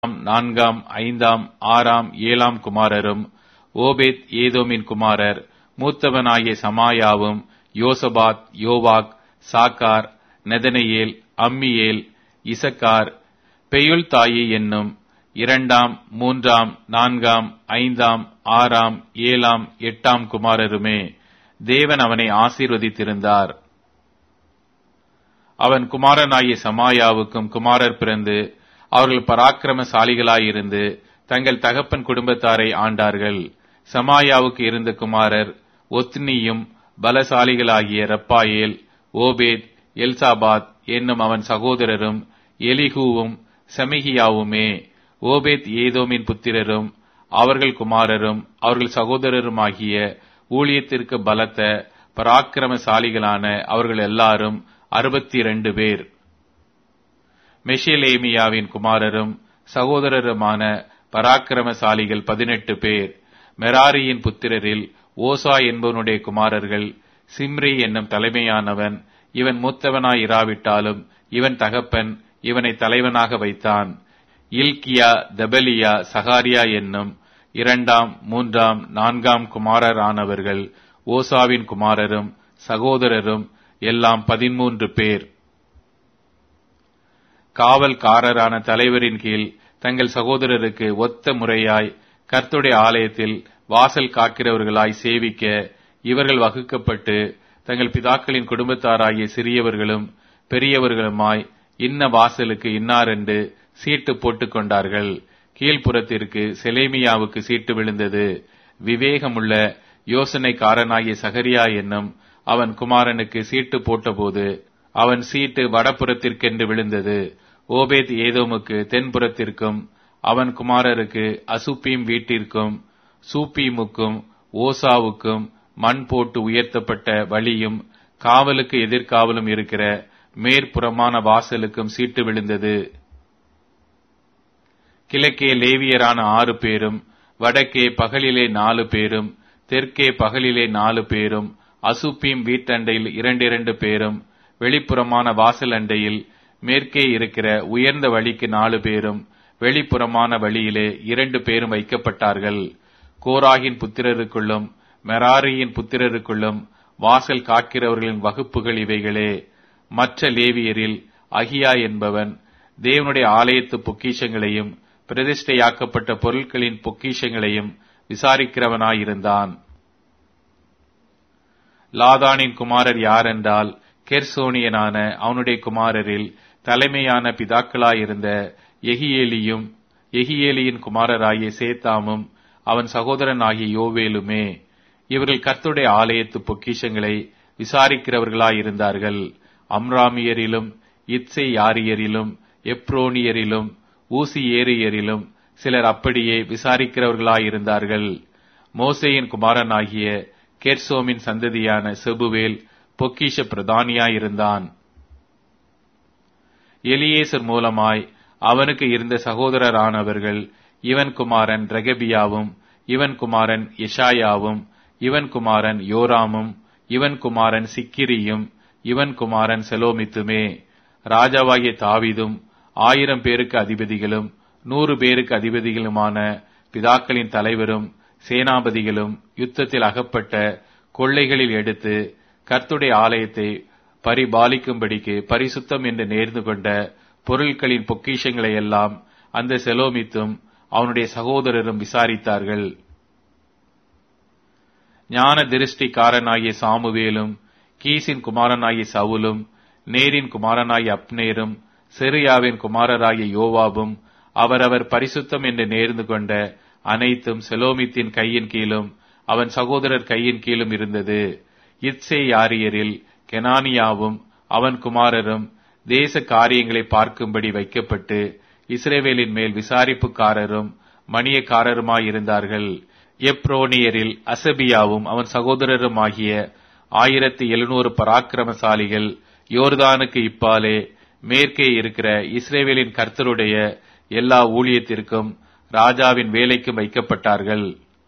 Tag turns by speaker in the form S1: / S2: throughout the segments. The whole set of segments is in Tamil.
S1: நான்காம் ஐந்தாம் ஆறாம் ஏழாம் குமாரரும் ஓபேத் ஏதோமின் குமாரர் மூத்தவனாகிய சமாயாவும் யோசபாத் யோவாக் சாக்கார் நெதனெயேல் அம்மியேல் இசக்கார் பெயுள்தாயி என்னும் இரண்டாம் மூன்றாம் நான்காம் ஐந்தாம் ஆறாம் ஏழாம் எட்டாம் குமாரருமே தேவன் அவனை ஆசீர்வதித்திருந்தார் அவன் குமாரனாகிய சமாயாவுக்கும் குமாரர் பிறந்து அவர்கள் பராக்கிரமசாலிகளாயிருந்து தங்கள் தகப்பன் குடும்பத்தாரை ஆண்டார்கள் சமாயாவுக்கு இருந்த குமாரர் ஒத்னியும் பலசாலிகளாகிய ரப்பாயேல் ஓபேத் எல்சாபாத் என்னும் அவன் சகோதரரும் எலிகூவும் செமிகியாவுமே ஓபேத் ஏதோமின் புத்திரரும் அவர்கள் குமாரரும் அவர்கள் சகோதரருமாகிய ஊழியத்திற்கு பலத்த பராக்கிரமசாலிகளான அவர்கள் எல்லாரும் அறுபத்தி இரண்டு பேர் மெஷிலேமியாவின் குமாரரும் சகோதரருமான பராக்கிரமசாலிகள் பதினெட்டு பேர் மெராரியின் புத்திரரில் ஓசா என்பவனுடைய குமாரர்கள் சிம்ரி என்னும் தலைமையானவன் இவன் மூத்தவனாய் இராவிட்டாலும் இவன் தகப்பன் இவனை தலைவனாக வைத்தான் இல்கியா தபலியா சகாரியா என்னும் இரண்டாம் மூன்றாம் நான்காம் குமாரரானவர்கள் ஓசாவின் குமாரரும் சகோதரரும் எல்லாம் பதிமூன்று பேர் காவல்காரரான தலைவரின் கீழ் தங்கள் சகோதரருக்கு ஒத்த முறையாய் கர்த்துடைய ஆலயத்தில் வாசல் காக்கிறவர்களாய் சேவிக்க இவர்கள் வகுக்கப்பட்டு தங்கள் பிதாக்களின் குடும்பத்தாராகிய சிறியவர்களும் பெரியவர்களுமாய் இன்ன வாசலுக்கு இன்னாரென்று சீட்டு போட்டுக் கொண்டார்கள் கீழ்ப்புறத்திற்கு செலேமியாவுக்கு சீட்டு விழுந்தது விவேகமுள்ள யோசனைக்காரனாகிய சகரியா என்னும் அவன் குமாரனுக்கு சீட்டு போட்டபோது அவன் சீட்டு வடபுறத்திற்கென்று விழுந்தது ஓபேத் ஏதோமுக்கு தென்புறத்திற்கும் அவன் குமாரருக்கு அசுப்பீம் வீட்டிற்கும் சூப்பீமுக்கும் ஓசாவுக்கும் மண் போட்டு உயர்த்தப்பட்ட வழியும் காவலுக்கு எதிர்காவலும் இருக்கிற மேற்புறமான வாசலுக்கும் சீட்டு விழுந்தது கிழக்கே லேவியரான ஆறு பேரும் வடக்கே பகலிலே நாலு பேரும் தெற்கே பகலிலே நாலு பேரும் அசுப்பீம் வீட்டண்டையில் இரண்டிரண்டு பேரும் வெளிப்புறமான வாசல் அண்டையில் மேற்கே இருக்கிற உயர்ந்த வழிக்கு நாலு பேரும் வெளிப்புறமான வழியிலே இரண்டு பேரும் வைக்கப்பட்டார்கள் கோராகின் புத்திரருக்குள்ளும் மெராரியின் புத்திரருக்குள்ளும் வாசல் காக்கிறவர்களின் வகுப்புகள் இவைகளே மற்ற லேவியரில் அகியா என்பவன் தேவனுடைய ஆலயத்து பொக்கிஷங்களையும் பிரதிஷ்டையாக்கப்பட்ட பொருட்களின் பொக்கிஷங்களையும் விசாரிக்கிறவனாயிருந்தான் லாதானின் குமாரர் யாரென்றால் கெர்சோனியனான அவனுடைய குமாரரில் தலைமையான பிதாக்களாயிருந்த எகியேலியும் எகியேலியின் குமாரராகிய சேத்தாமும் அவன் சகோதரனாகிய யோவேலுமே இவர்கள் கர்த்துடைய ஆலயத்து பொக்கிஷங்களை விசாரிக்கிறவர்களாயிருந்தார்கள் அம்ராமியரிலும் இத்சை யாரியரிலும் எப்ரோனியரிலும் ஊசி ஏரியரிலும் சிலர் அப்படியே விசாரிக்கிறவர்களாயிருந்தார்கள் மோசேயின் குமாரனாகிய கெர்சோமின் சந்ததியான செபுவேல் பொக்கிஷ பிரதானியாயிருந்தான் எலியேசர் மூலமாய் அவனுக்கு இருந்த சகோதரரானவர்கள் இவன் குமாரன் ரெகபியாவும் இவன் குமாரன் எஷாயாவும் இவன் குமாரன் யோராமும் இவன் குமாரன் சிக்கிரியும் இவன் குமாரன் செலோமித்துமே ராஜாவாகிய தாவிதும் ஆயிரம் பேருக்கு அதிபதிகளும் நூறு பேருக்கு அதிபதிகளுமான பிதாக்களின் தலைவரும் சேனாபதிகளும் யுத்தத்தில் அகப்பட்ட கொள்ளைகளில் எடுத்து கர்த்துடைய ஆலயத்தை பரிபாலிக்கும்படிக்கு பரிசுத்தம் என்று நேர்ந்து கொண்ட பொருட்களின் பொக்கிஷங்களை எல்லாம் அந்த செலோமித்தும் அவனுடைய சகோதரரும் விசாரித்தார்கள் ஞான திருஷ்டிக்காரனாகிய சாமுவேலும் கீசின் குமாரனாகிய சவுலும் நேரின் குமாரனாகிய அப்னேரும் செரியாவின் குமாரராகிய யோவாபும் அவரவர் பரிசுத்தம் என்று நேர்ந்து கொண்ட அனைத்தும் செலோமித்தின் கையின் கீழும் அவன் சகோதரர் கையின் கீழும் இருந்தது இத்சே யாரியரில் கெனானியாவும் அவன் குமாரரும் தேச காரியங்களை பார்க்கும்படி வைக்கப்பட்டு இஸ்ரேவேலின் மேல் விசாரிப்புக்காரரும் மணியக்காரருமாயிருந்தார்கள் எப்ரோனியரில் அசபியாவும் அவன் சகோதரருமாகிய ஆயிரத்தி எழுநூறு பராக்கிரமசாலிகள் யோர்தானுக்கு இப்பாலே மேற்கே இருக்கிற இஸ்ரேவேலின் கர்த்தருடைய எல்லா ஊழியத்திற்கும் ராஜாவின் வேலைக்கும் வைக்கப்பட்டார்கள்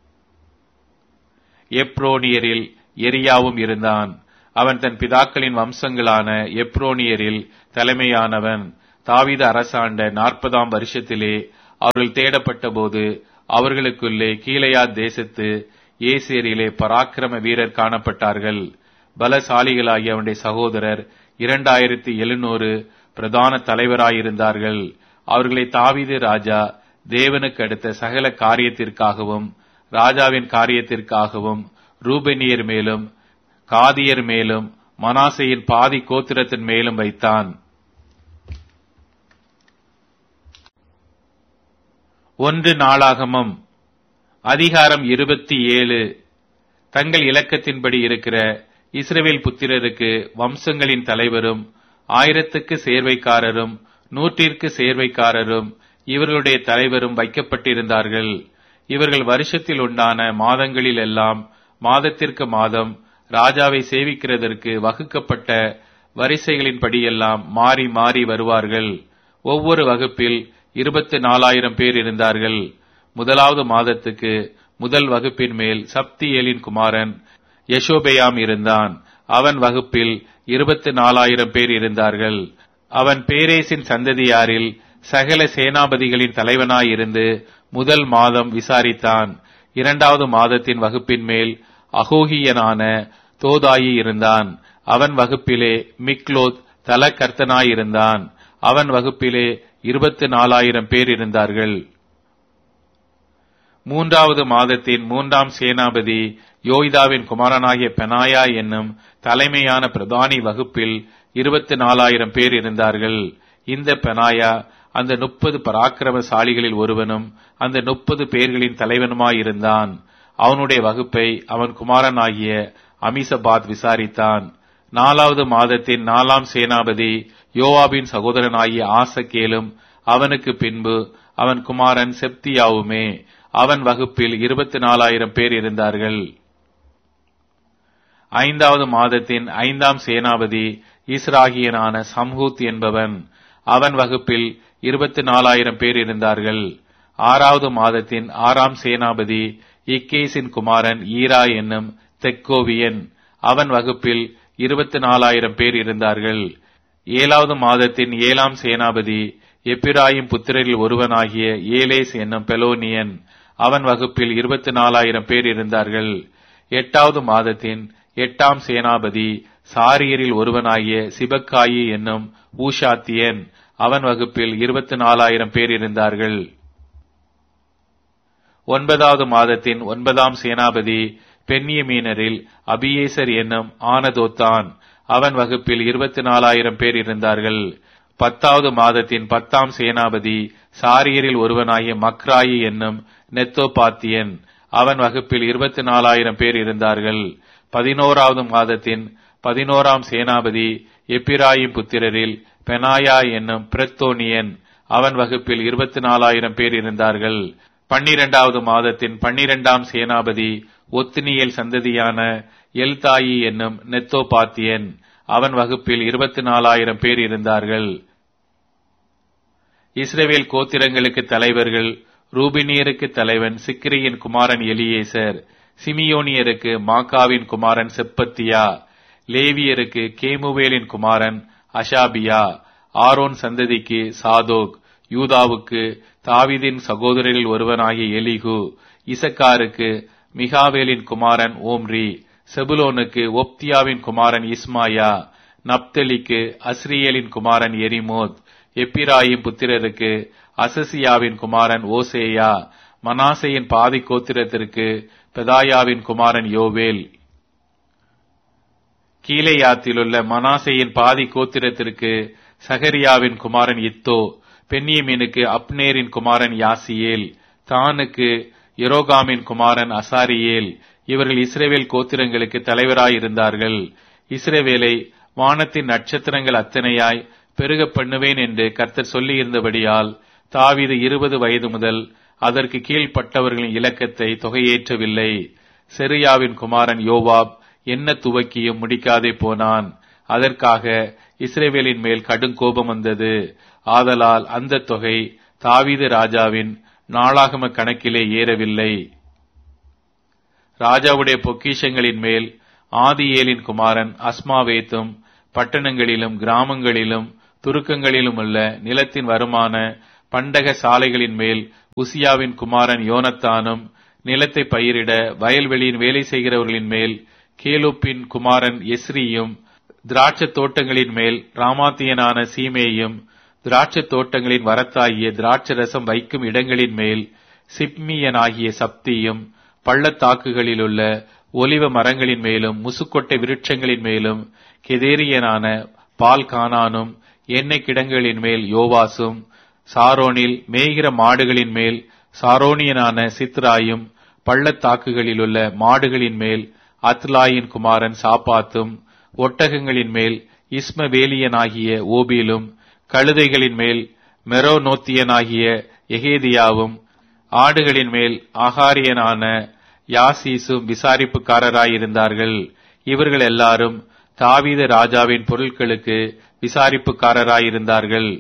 S1: எப்ரோனியரில் எரியாவும் இருந்தான் அவன் தன் பிதாக்களின் வம்சங்களான எப்ரோனியரில் தலைமையானவன் தாவித அரசாண்ட நாற்பதாம் வருஷத்திலே அவர்கள் தேடப்பட்ட போது அவர்களுக்குள்ளே கீழையா தேசத்து ஏசேரியிலே பராக்கிரம வீரர் காணப்பட்டார்கள் பலசாலிகளாகிய அவனுடைய சகோதரர் இரண்டாயிரத்தி எழுநூறு பிரதான தலைவராயிருந்தார்கள் அவர்களை தாவீது ராஜா தேவனுக்கு அடுத்த சகல காரியத்திற்காகவும் ராஜாவின் காரியத்திற்காகவும் ரூபெனியர் மேலும் காதியர் மேலும் மனாசையின் பாதி கோத்திரத்தின் மேலும் வைத்தான் ஒன்று நாளாகமம் அதிகாரம் இருபத்தி ஏழு தங்கள் இலக்கத்தின்படி இருக்கிற இஸ்ரவேல் புத்திரருக்கு வம்சங்களின் தலைவரும் ஆயிரத்துக்கு சேர்வைக்காரரும் நூற்றிற்கு சேர்வைக்காரரும் இவர்களுடைய தலைவரும் வைக்கப்பட்டிருந்தார்கள் இவர்கள் வருஷத்தில் உண்டான மாதங்களில் எல்லாம் மாதத்திற்கு மாதம் ராஜாவை சேவிக்கிறதற்கு வகுக்கப்பட்ட வரிசைகளின்படியெல்லாம் மாறி மாறி வருவார்கள் ஒவ்வொரு வகுப்பில் இருபத்தி நாலாயிரம் பேர் இருந்தார்கள் முதலாவது மாதத்துக்கு முதல் வகுப்பின் மேல் சப்தியேலின் குமாரன் யசோபேயாம் இருந்தான் அவன் வகுப்பில் இருபத்தி நாலாயிரம் பேர் இருந்தார்கள் அவன் பேரேசின் சந்ததியாரில் சகல சேனாபதிகளின் தலைவனாயிருந்து முதல் மாதம் விசாரித்தான் இரண்டாவது மாதத்தின் வகுப்பின் மேல் அகோகியனான தோதாயி இருந்தான் அவன் வகுப்பிலே மிக்லோத் தலக்கர்த்தனாயிருந்தான் அவன் வகுப்பிலே இருபத்தி நாலாயிரம் பேர் இருந்தார்கள் மூன்றாவது மாதத்தின் மூன்றாம் சேனாபதி யோய்தாவின் குமாரனாகிய பெனாயா என்னும் தலைமையான பிரதானி வகுப்பில் இருபத்தி நாலாயிரம் பேர் இருந்தார்கள் இந்த பெனாயா அந்த முப்பது பராக்கிரமசாலிகளில் ஒருவனும் அந்த முப்பது பேர்களின் தலைவனுமாயிருந்தான் அவனுடைய வகுப்பை அவன் குமாரனாகிய அமிசபாத் விசாரித்தான் நாலாவது மாதத்தின் நாலாம் சேனாபதி யோவாபின் சகோதரனாகிய ஆசகேலும் அவனுக்கு பின்பு அவன் குமாரன் செப்தியாவுமே அவன் வகுப்பில் இருபத்தி நாலாயிரம் பேர் இருந்தார்கள் ஐந்தாவது மாதத்தின் ஐந்தாம் சேனாபதி இஸ்ராகியனான சம்ஹூத் என்பவன் அவன் வகுப்பில் இருபத்தி நாலாயிரம் பேர் இருந்தார்கள் ஆறாவது மாதத்தின் ஆறாம் சேனாபதி இக்கேசின் குமாரன் ஈரா என்னும் தெக்கோவியன் அவன் வகுப்பில் இருபத்தி நாலாயிரம் பேர் இருந்தார்கள் ஏழாவது மாதத்தின் ஏழாம் சேனாபதி எப்பிராயும் புத்திரரில் ஒருவனாகிய ஏலேஸ் என்னும் பெலோனியன் அவன் வகுப்பில் இருபத்தி நாலாயிரம் பேர் இருந்தார்கள் எட்டாவது மாதத்தின் எட்டாம் சேனாபதி சாரியரில் ஒருவனாகிய சிபக்காயி என்னும் ஊஷாத்தியன் அவன் வகுப்பில் இருபத்தி நாலாயிரம் பேர் இருந்தார்கள் ஒன்பதாவது மாதத்தின் ஒன்பதாம் சேனாபதி பென்னியமீனரில் அபியேசர் என்னும் ஆனதோத்தான் அவன் வகுப்பில் இருபத்தி நாலாயிரம் பேர் இருந்தார்கள் பத்தாவது மாதத்தின் பத்தாம் சேனாபதி சாரியரில் ஒருவனாகிய மக்ராயி என்னும் நெத்தோபாத்தியன் அவன் வகுப்பில் இருபத்தி நாலாயிரம் பேர் இருந்தார்கள் பதினோராவது மாதத்தின் பதினோராம் சேனாபதி எப்பிராயிம் புத்திரரில் பெனாயா என்னும் பிரத்தோனியன் அவன் வகுப்பில் இருபத்தி நாலாயிரம் பேர் இருந்தார்கள் பன்னிரெண்டாவது மாதத்தின் பன்னிரெண்டாம் சேனாபதி ஒத்தினியல் சந்ததியான எல்தாயி என்னும் நெத்தோபாத்தியன் அவன் வகுப்பில் இருபத்தி நாலாயிரம் பேர் இருந்தார்கள் இஸ்ரேவேல் கோத்திரங்களுக்கு தலைவர்கள் ரூபினியருக்கு தலைவன் சிக்ரியின் குமாரன் எலியேசர் சிமியோனியருக்கு மாக்காவின் குமாரன் செப்பத்தியா லேவியருக்கு கேமுவேலின் குமாரன் அஷாபியா ஆரோன் சந்ததிக்கு சாதோக் யூதாவுக்கு தாவிதின் சகோதரரில் ஒருவனாகிய எலிகு இசக்காருக்கு மிகாவேலின் குமாரன் ஓம்ரி செபுலோனுக்கு ஒப்தியாவின் குமாரன் இஸ்மாயா நப்தலிக்கு அஸ்ரியலின் குமாரன் எரிமோத் எப்பிராயிம் புத்திரருக்கு அசசியாவின் குமாரன் ஓசேயா மனாசையின் பாதி கோத்திரத்திற்கு பெதாயாவின் குமாரன் யோவேல் கீழையாத்திலுள்ள மனாசையின் பாதி கோத்திரத்திற்கு சகரியாவின் குமாரன் இத்தோ பென்னியமீனுக்கு அப்னேரின் குமாரன் யாசியேல் தானுக்கு எரோகாமின் குமாரன் அசாரியேல் இவர்கள் இஸ்ரேவேல் கோத்திரங்களுக்கு தலைவராயிருந்தார்கள் இஸ்ரேவேலை வானத்தின் நட்சத்திரங்கள் அத்தனையாய் பெருக பண்ணுவேன் என்று கர்த்தர் சொல்லியிருந்தபடியால் தாவீது இருபது வயது முதல் அதற்கு கீழ்ப்பட்டவர்களின் இலக்கத்தை தொகையேற்றவில்லை செரியாவின் குமாரன் யோவாப் என்ன துவக்கியும் முடிக்காதே போனான் அதற்காக இஸ்ரேவேலின் மேல் கடும் கோபம் வந்தது ஆதலால் அந்த தொகை தாவீது ராஜாவின் நாளாகம கணக்கிலே ஏறவில்லை ராஜாவுடைய பொக்கிஷங்களின் மேல் ஆதியேலின் குமாரன் அஸ்மாவேத்தும் பட்டணங்களிலும் கிராமங்களிலும் துருக்கங்களிலும் உள்ள நிலத்தின் வருமான பண்டக சாலைகளின் மேல் உசியாவின் குமாரன் யோனத்தானும் நிலத்தை பயிரிட வயல்வெளியின் வேலை செய்கிறவர்களின் மேல் கேலூப்பின் குமாரன் எஸ்ரியும் திராட்சத் தோட்டங்களின் மேல் ராமாத்தியனான சீமேயும் திராட்சத் தோட்டங்களின் வரத்தாகிய திராட்சரசம் வைக்கும் இடங்களின் மேல் சிப்மியனாகிய சப்தியும் பள்ளத்தாக்குகளிலுள்ள ஒலிவ மரங்களின் மேலும் முசுக்கொட்டை விருட்சங்களின் மேலும் கெதேரியனான பால்கானானும் எண்ணெய் கிடங்குகளின் மேல் யோவாசும் சாரோனில் மேய்கிற மாடுகளின் மேல் சாரோனியனான சித்ராயும் பள்ளத்தாக்குகளிலுள்ள மாடுகளின் மேல் அத்லாயின் குமாரன் சாப்பாத்தும் ஒட்டகங்களின் மேல் இஸ்மவேலியனாகிய ஓபிலும் கழுதைகளின் மேல் மெரோனோத்தியனாகிய எகேதியாவும் ஆடுகளின் மேல் ஆகாரியனான யாசீசும் விசாரிப்புக்காரராயிருந்தார்கள் இவர்கள் எல்லாரும் தாவீத ராஜாவின் பொருட்களுக்கு விசாரிப்புக்காரராயிருந்தார்கள்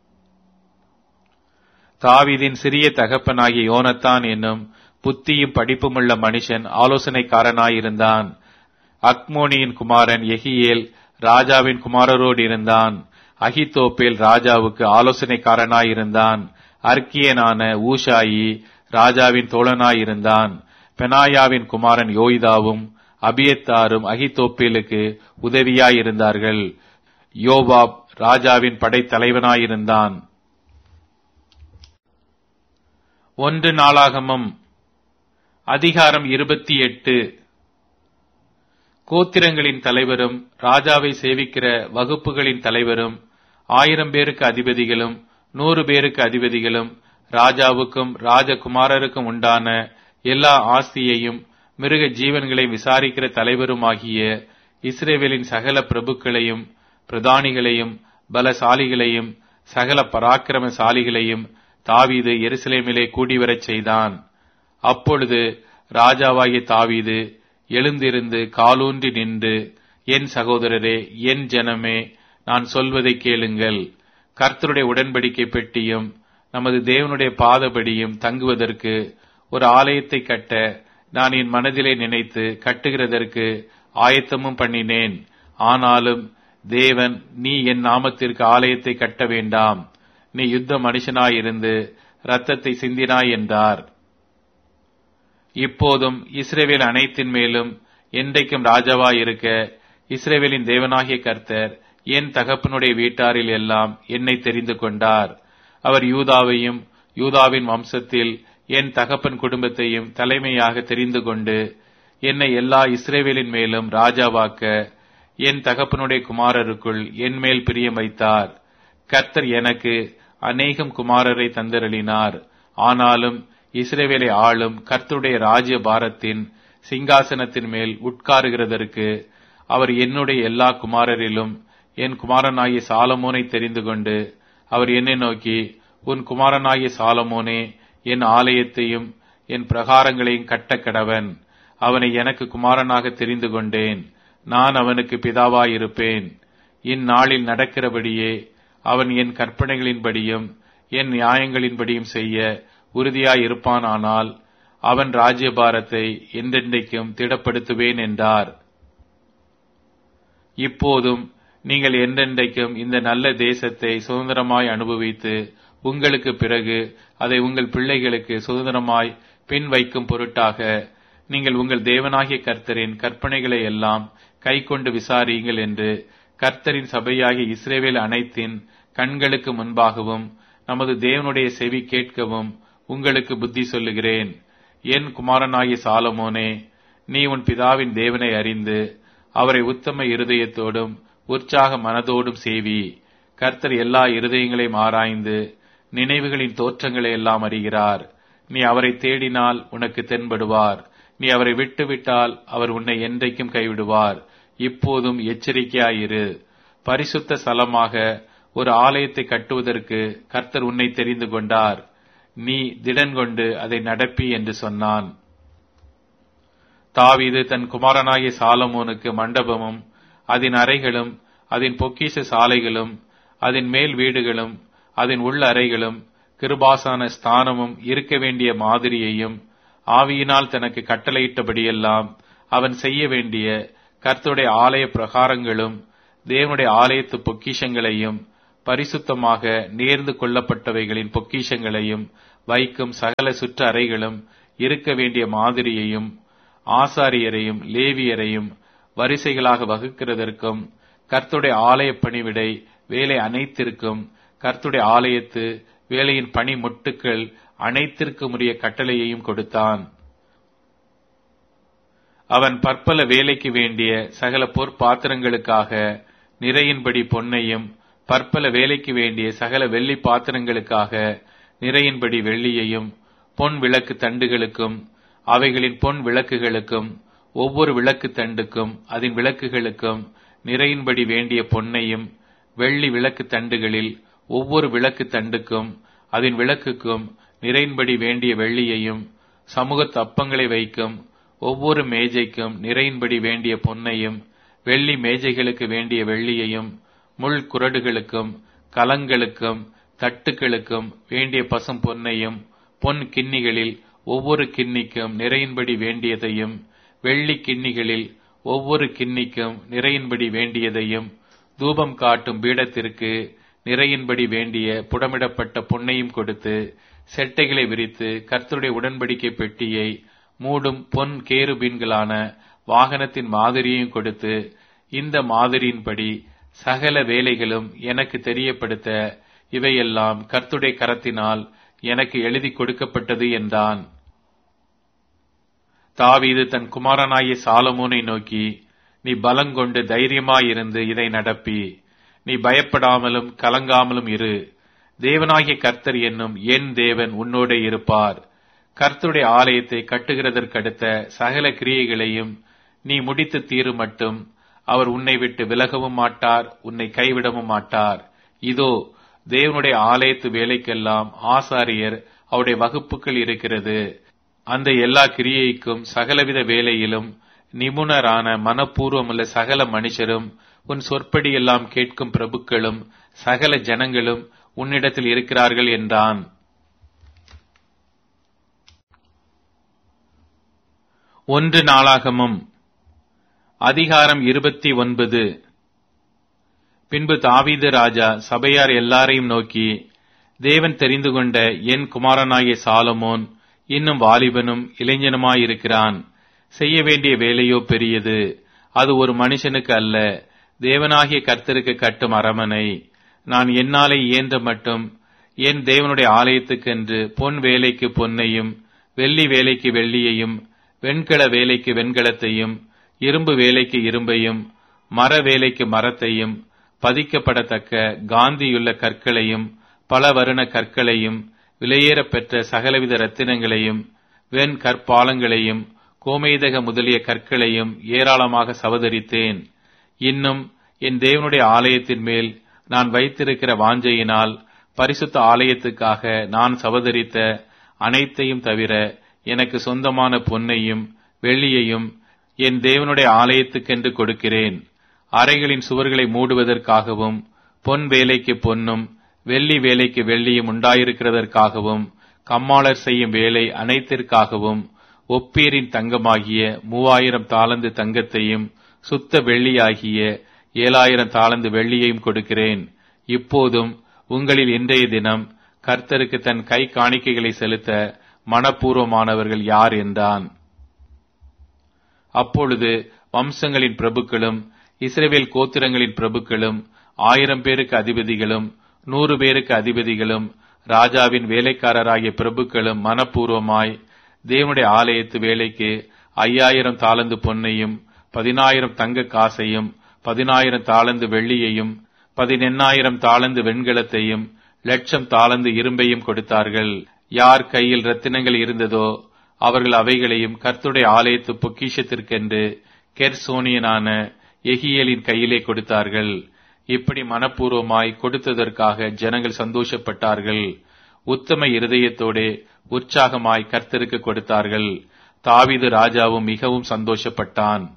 S1: தாவீதின் சிறிய தகப்பனாகிய யோனத்தான் என்னும் புத்தியும் படிப்புமுள்ள மனுஷன் ஆலோசனைக்காரனாயிருந்தான் அக்மோனியின் குமாரன் எகியேல் ராஜாவின் குமாரரோடு இருந்தான் அகித்தோப்பேல் ராஜாவுக்கு ஆலோசனைக்காரனாயிருந்தான் அர்க்கியனான ஊஷாயி ராஜாவின் தோழனாயிருந்தான் பெனாயாவின் குமாரன் யோய்தாவும் அபியத்தாரும் அகித்தோப்பேலுக்கு உதவியாயிருந்தார்கள் யோபாப் ராஜாவின் படைத்தலைவனாயிருந்தான் ஒன்று நாளாகமம் அதிகாரம் இருபத்தி எட்டு கோத்திரங்களின் தலைவரும் ராஜாவை சேவிக்கிற வகுப்புகளின் தலைவரும் ஆயிரம் பேருக்கு அதிபதிகளும் நூறு பேருக்கு அதிபதிகளும் ராஜாவுக்கும் ராஜகுமாரருக்கும் உண்டான எல்லா ஆஸ்தியையும் மிருக ஜீவன்களை விசாரிக்கிற தலைவருமாகிய இஸ்ரேவேலின் சகல பிரபுக்களையும் பிரதானிகளையும் பலசாலிகளையும் சகல பராக்கிரமசாலிகளையும் தாவீது எருசலேமிலே கூடிவரச் செய்தான் அப்பொழுது ராஜாவாகிய தாவீது எழுந்திருந்து காலூன்றி நின்று என் சகோதரரே என் ஜனமே நான் சொல்வதை கேளுங்கள் கர்த்தருடைய உடன்படிக்கை பெட்டியும் நமது தேவனுடைய பாதபடியும் தங்குவதற்கு ஒரு ஆலயத்தை கட்ட நான் என் மனதிலே நினைத்து கட்டுகிறதற்கு ஆயத்தமும் பண்ணினேன் ஆனாலும் தேவன் நீ என் நாமத்திற்கு ஆலயத்தை கட்ட வேண்டாம் நீ யுத்த மனுஷனாயிருந்து ரத்தத்தை சிந்தினாய் என்றார் இப்போதும் இஸ்ரேவேல் அனைத்தின் மேலும் என்றைக்கும் ராஜாவாயிருக்க இஸ்ரேவேலின் தேவனாகிய கர்த்தர் என் தகப்பனுடைய வீட்டாரில் எல்லாம் என்னை தெரிந்து கொண்டார் அவர் யூதாவையும் யூதாவின் வம்சத்தில் என் தகப்பன் குடும்பத்தையும் தலைமையாக தெரிந்து கொண்டு என்னை எல்லா இஸ்ரேவேலின் மேலும் ராஜாவாக்க என் தகப்பனுடைய குமாரருக்குள் என் மேல் பிரியம் வைத்தார் கர்த்தர் எனக்கு அநேகம் குமாரரை தந்தரளினார் ஆனாலும் இஸ்ரேவேலை ஆளும் கர்த்தருடைய ராஜ்ய பாரத்தின் சிங்காசனத்தின் மேல் உட்காருகிறதற்கு அவர் என்னுடைய எல்லா குமாரரிலும் என் குமாரனாகிய சாலமோனை தெரிந்து கொண்டு அவர் என்னை நோக்கி உன் குமாரனாகிய சாலமோனே என் ஆலயத்தையும் என் பிரகாரங்களையும் கட்ட கடவன் அவனை எனக்கு குமாரனாக தெரிந்து கொண்டேன் நான் அவனுக்கு பிதாவாயிருப்பேன் இந்நாளில் நடக்கிறபடியே அவன் என் கற்பனைகளின்படியும் என் நியாயங்களின்படியும் செய்ய உறுதியாயிருப்பானானால் அவன் ராஜ்யபாரத்தை என்றென்றைக்கும் திடப்படுத்துவேன் என்றார் இப்போதும் நீங்கள் என்றென்றைக்கும் இந்த நல்ல தேசத்தை சுதந்திரமாய் அனுபவித்து உங்களுக்கு பிறகு அதை உங்கள் பிள்ளைகளுக்கு சுதந்திரமாய் பின் வைக்கும் பொருட்டாக நீங்கள் உங்கள் தேவனாகிய கர்த்தரின் கற்பனைகளை எல்லாம் கைக்கொண்டு விசாரியுங்கள் என்று கர்த்தரின் சபையாகிய இஸ்ரேவேல் அனைத்தின் கண்களுக்கு முன்பாகவும் நமது தேவனுடைய செவி கேட்கவும் உங்களுக்கு புத்தி சொல்லுகிறேன் என் குமாரனாகிய சாலமோனே நீ உன் பிதாவின் தேவனை அறிந்து அவரை உத்தம இருதயத்தோடும் உற்சாக மனதோடும் சேவி கர்த்தர் எல்லா இருதயங்களையும் ஆராய்ந்து நினைவுகளின் தோற்றங்களை எல்லாம் அறிகிறார் நீ அவரை தேடினால் உனக்கு தென்படுவார் நீ அவரை விட்டுவிட்டால் அவர் உன்னை என்றைக்கும் கைவிடுவார் இப்போதும் எச்சரிக்கையாயிரு பரிசுத்த ஸ்தலமாக ஒரு ஆலயத்தை கட்டுவதற்கு கர்த்தர் உன்னை தெரிந்து கொண்டார் நீ திடன் கொண்டு அதை நடப்பி என்று சொன்னான் தாவீது தன் குமாரனாகிய சாலமோனுக்கு மண்டபமும் அதன் அறைகளும் அதன் பொக்கிஷ சாலைகளும் அதன் மேல் வீடுகளும் அதன் உள்ள அறைகளும் கிருபாசான ஸ்தானமும் இருக்க வேண்டிய மாதிரியையும் ஆவியினால் தனக்கு கட்டளையிட்டபடியெல்லாம் அவன் செய்ய வேண்டிய கர்த்தருடைய ஆலய பிரகாரங்களும் தேவனுடைய ஆலயத்து பொக்கிஷங்களையும் பரிசுத்தமாக நேர்ந்து கொள்ளப்பட்டவைகளின் பொக்கிஷங்களையும் வைக்கும் சகல சுற்று அறைகளும் இருக்க வேண்டிய மாதிரியையும் ஆசாரியரையும் லேவியரையும் வரிசைகளாக வகுக்கிறதற்கும் கர்த்துடைய ஆலய பணிவிடை வேலை அனைத்திற்கும் கர்த்துடைய ஆலயத்து வேலையின் பணி முட்டுக்கள் அனைத்திற்கும் உரிய கட்டளையையும் கொடுத்தான் அவன் பற்பல வேலைக்கு வேண்டிய சகல பொற்பாத்திரங்களுக்காக நிறையின்படி பொன்னையும் பற்பல வேலைக்கு வேண்டிய சகல வெள்ளி பாத்திரங்களுக்காக நிறையின்படி வெள்ளியையும் பொன் விளக்கு தண்டுகளுக்கும் அவைகளின் பொன் விளக்குகளுக்கும் ஒவ்வொரு விளக்கு தண்டுக்கும் அதன் விளக்குகளுக்கும் நிறையின்படி வேண்டிய பொன்னையும் வெள்ளி விளக்கு தண்டுகளில் ஒவ்வொரு விளக்கு தண்டுக்கும் அதன் விளக்குக்கும் நிறையின்படி வேண்டிய வெள்ளியையும் சமூகத்து அப்பங்களை வைக்கும் ஒவ்வொரு மேஜைக்கும் நிறையின்படி வேண்டிய பொன்னையும் வெள்ளி மேஜைகளுக்கு வேண்டிய வெள்ளியையும் முள் குரடுகளுக்கும் கலங்களுக்கும் தட்டுக்களுக்கும் வேண்டிய பசும் பொன்னையும் பொன் கிண்ணிகளில் ஒவ்வொரு கிண்ணிக்கும் நிறையின்படி வேண்டியதையும் வெள்ளி கிண்ணிகளில் ஒவ்வொரு கிண்ணிக்கும் நிறையின்படி வேண்டியதையும் தூபம் காட்டும் பீடத்திற்கு நிறையின்படி வேண்டிய புடமிடப்பட்ட பொன்னையும் கொடுத்து செட்டைகளை விரித்து கர்த்தருடைய உடன்படிக்கை பெட்டியை மூடும் பொன் கேருபீன்களான வாகனத்தின் மாதிரியையும் கொடுத்து இந்த மாதிரியின்படி சகல வேலைகளும் எனக்கு தெரியப்படுத்த இவையெல்லாம் கர்த்துடைய கரத்தினால் எனக்கு எழுதி கொடுக்கப்பட்டது என்றான் தாவீது தன் குமாரனாகிய சாலமோனை நோக்கி நீ பலங்கொண்டு தைரியமாயிருந்து இதை நடப்பி நீ பயப்படாமலும் கலங்காமலும் இரு தேவனாகிய கர்த்தர் என்னும் என் தேவன் உன்னோடே இருப்பார் கர்த்தருடைய ஆலயத்தை கட்டுகிறதற்கடுத்த சகல கிரியைகளையும் நீ முடித்து தீரு மட்டும் அவர் உன்னை விட்டு விலகவும் மாட்டார் உன்னை கைவிடவும் மாட்டார் இதோ தேவனுடைய ஆலயத்து வேலைக்கெல்லாம் ஆசாரியர் அவருடைய வகுப்புகள் இருக்கிறது அந்த எல்லா கிரியைக்கும் சகலவித வேலையிலும் நிபுணரான மனப்பூர்வமுள்ள சகல மனுஷரும் உன் சொற்படி எல்லாம் கேட்கும் பிரபுக்களும் சகல ஜனங்களும் உன்னிடத்தில் இருக்கிறார்கள் என்றான் ஒன்று நாளாகமும் அதிகாரம் இருபத்தி ஒன்பது பின்பு தாவீது ராஜா சபையார் எல்லாரையும் நோக்கி தேவன் தெரிந்து கொண்ட என் குமாரனாகிய சாலமோன் இன்னும் வாலிபனும் இளைஞனுமாயிருக்கிறான் செய்ய வேண்டிய வேலையோ பெரியது அது ஒரு மனுஷனுக்கு அல்ல தேவனாகிய கர்த்தருக்கு கட்டும் அரமனை நான் என்னாலே இயன்ற மட்டும் என் தேவனுடைய ஆலயத்துக்கென்று பொன் வேலைக்கு பொன்னையும் வெள்ளி வேலைக்கு வெள்ளியையும் வெண்கல வேலைக்கு வெண்கலத்தையும் இரும்பு வேலைக்கு இரும்பையும் மர வேலைக்கு மரத்தையும் பதிக்கப்படத்தக்க காந்தியுள்ள கற்களையும் பல வருண கற்களையும் விலையேறப் பெற்ற சகலவித ரத்தினங்களையும் வெண் கற்பாலங்களையும் கோமேதக முதலிய கற்களையும் ஏராளமாக சவதரித்தேன் இன்னும் என் தேவனுடைய ஆலயத்தின் மேல் நான் வைத்திருக்கிற வாஞ்சையினால் பரிசுத்த ஆலயத்துக்காக நான் சவதரித்த அனைத்தையும் தவிர எனக்கு சொந்தமான பொன்னையும் வெள்ளியையும் என் தேவனுடைய ஆலயத்துக்கென்று கொடுக்கிறேன் அறைகளின் சுவர்களை மூடுவதற்காகவும் பொன் வேலைக்கு பொன்னும் வெள்ளி வேலைக்கு வெள்ளியும் உண்டாயிருக்கிறதற்காகவும் கம்மாளர் செய்யும் வேலை அனைத்திற்காகவும் ஒப்பீரின் தங்கமாகிய மூவாயிரம் தாளந்து தங்கத்தையும் சுத்த வெள்ளியாகிய ஏழாயிரம் தாளந்து வெள்ளியையும் கொடுக்கிறேன் இப்போதும் உங்களில் இன்றைய தினம் கர்த்தருக்கு தன் கை காணிக்கைகளை செலுத்த மனப்பூர்வமானவர்கள் யார் என்றான் அப்பொழுது வம்சங்களின் பிரபுக்களும் இஸ்ரேவேல் கோத்திரங்களின் பிரபுக்களும் ஆயிரம் பேருக்கு அதிபதிகளும் நூறு பேருக்கு அதிபதிகளும் ராஜாவின் வேலைக்காரராகிய பிரபுக்களும் மனப்பூர்வமாய் தேவனுடைய ஆலயத்து வேலைக்கு ஐயாயிரம் தாளந்து பொன்னையும் பதினாயிரம் தங்க காசையும் பதினாயிரம் தாளந்து வெள்ளியையும் பதினெண்ணாயிரம் தாளந்து வெண்கலத்தையும் லட்சம் தாளந்து இரும்பையும் கொடுத்தார்கள் யார் கையில் ரத்தினங்கள் இருந்ததோ அவர்கள் அவைகளையும் கர்த்துடைய ஆலயத்து பொக்கிஷத்திற்கென்று கெர்சோனியனான எகியலின் கையிலே கொடுத்தார்கள் இப்படி மனப்பூர்வமாய் கொடுத்ததற்காக ஜனங்கள் சந்தோஷப்பட்டார்கள் உத்தம இருதயத்தோடே உற்சாகமாய் கர்த்தருக்கு கொடுத்தார்கள் தாவீது ராஜாவும் மிகவும் சந்தோஷப்பட்டான்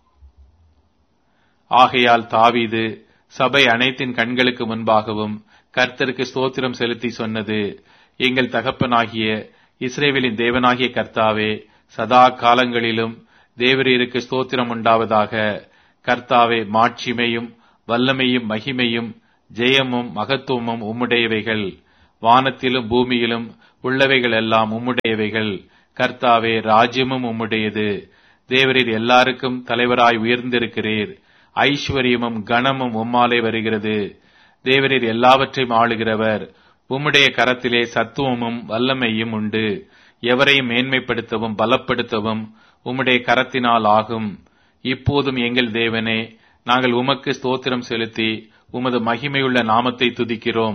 S1: ஆகையால் தாவீது சபை அனைத்தின் கண்களுக்கு முன்பாகவும் கர்த்தருக்கு ஸ்தோத்திரம் செலுத்தி சொன்னது எங்கள் தகப்பனாகிய இஸ்ரேவேலின் தேவனாகிய கர்த்தாவே சதா காலங்களிலும் தேவரீருக்கு ஸ்தோத்திரம் உண்டாவதாக கர்த்தாவே மாட்சிமையும் வல்லமையும் மகிமையும் ஜெயமும் மகத்துவமும் உம்முடையவைகள் வானத்திலும் பூமியிலும் உள்ளவைகள் எல்லாம் உம்முடையவைகள் கர்த்தாவே ராஜ்யமும் உம்முடையது தேவரீர் எல்லாருக்கும் தலைவராய் உயர்ந்திருக்கிறீர் ஐஸ்வர்யமும் கனமும் உம்மாலே வருகிறது தேவரீர் எல்லாவற்றையும் ஆளுகிறவர் உம்முடைய கரத்திலே சத்துவமும் வல்லமையும் உண்டு எவரையும் மேன்மைப்படுத்தவும் பலப்படுத்தவும் உம்முடைய கரத்தினால் ஆகும் இப்போதும் எங்கள் தேவனே நாங்கள் உமக்கு ஸ்தோத்திரம் செலுத்தி உமது மகிமையுள்ள நாமத்தை துதிக்கிறோம்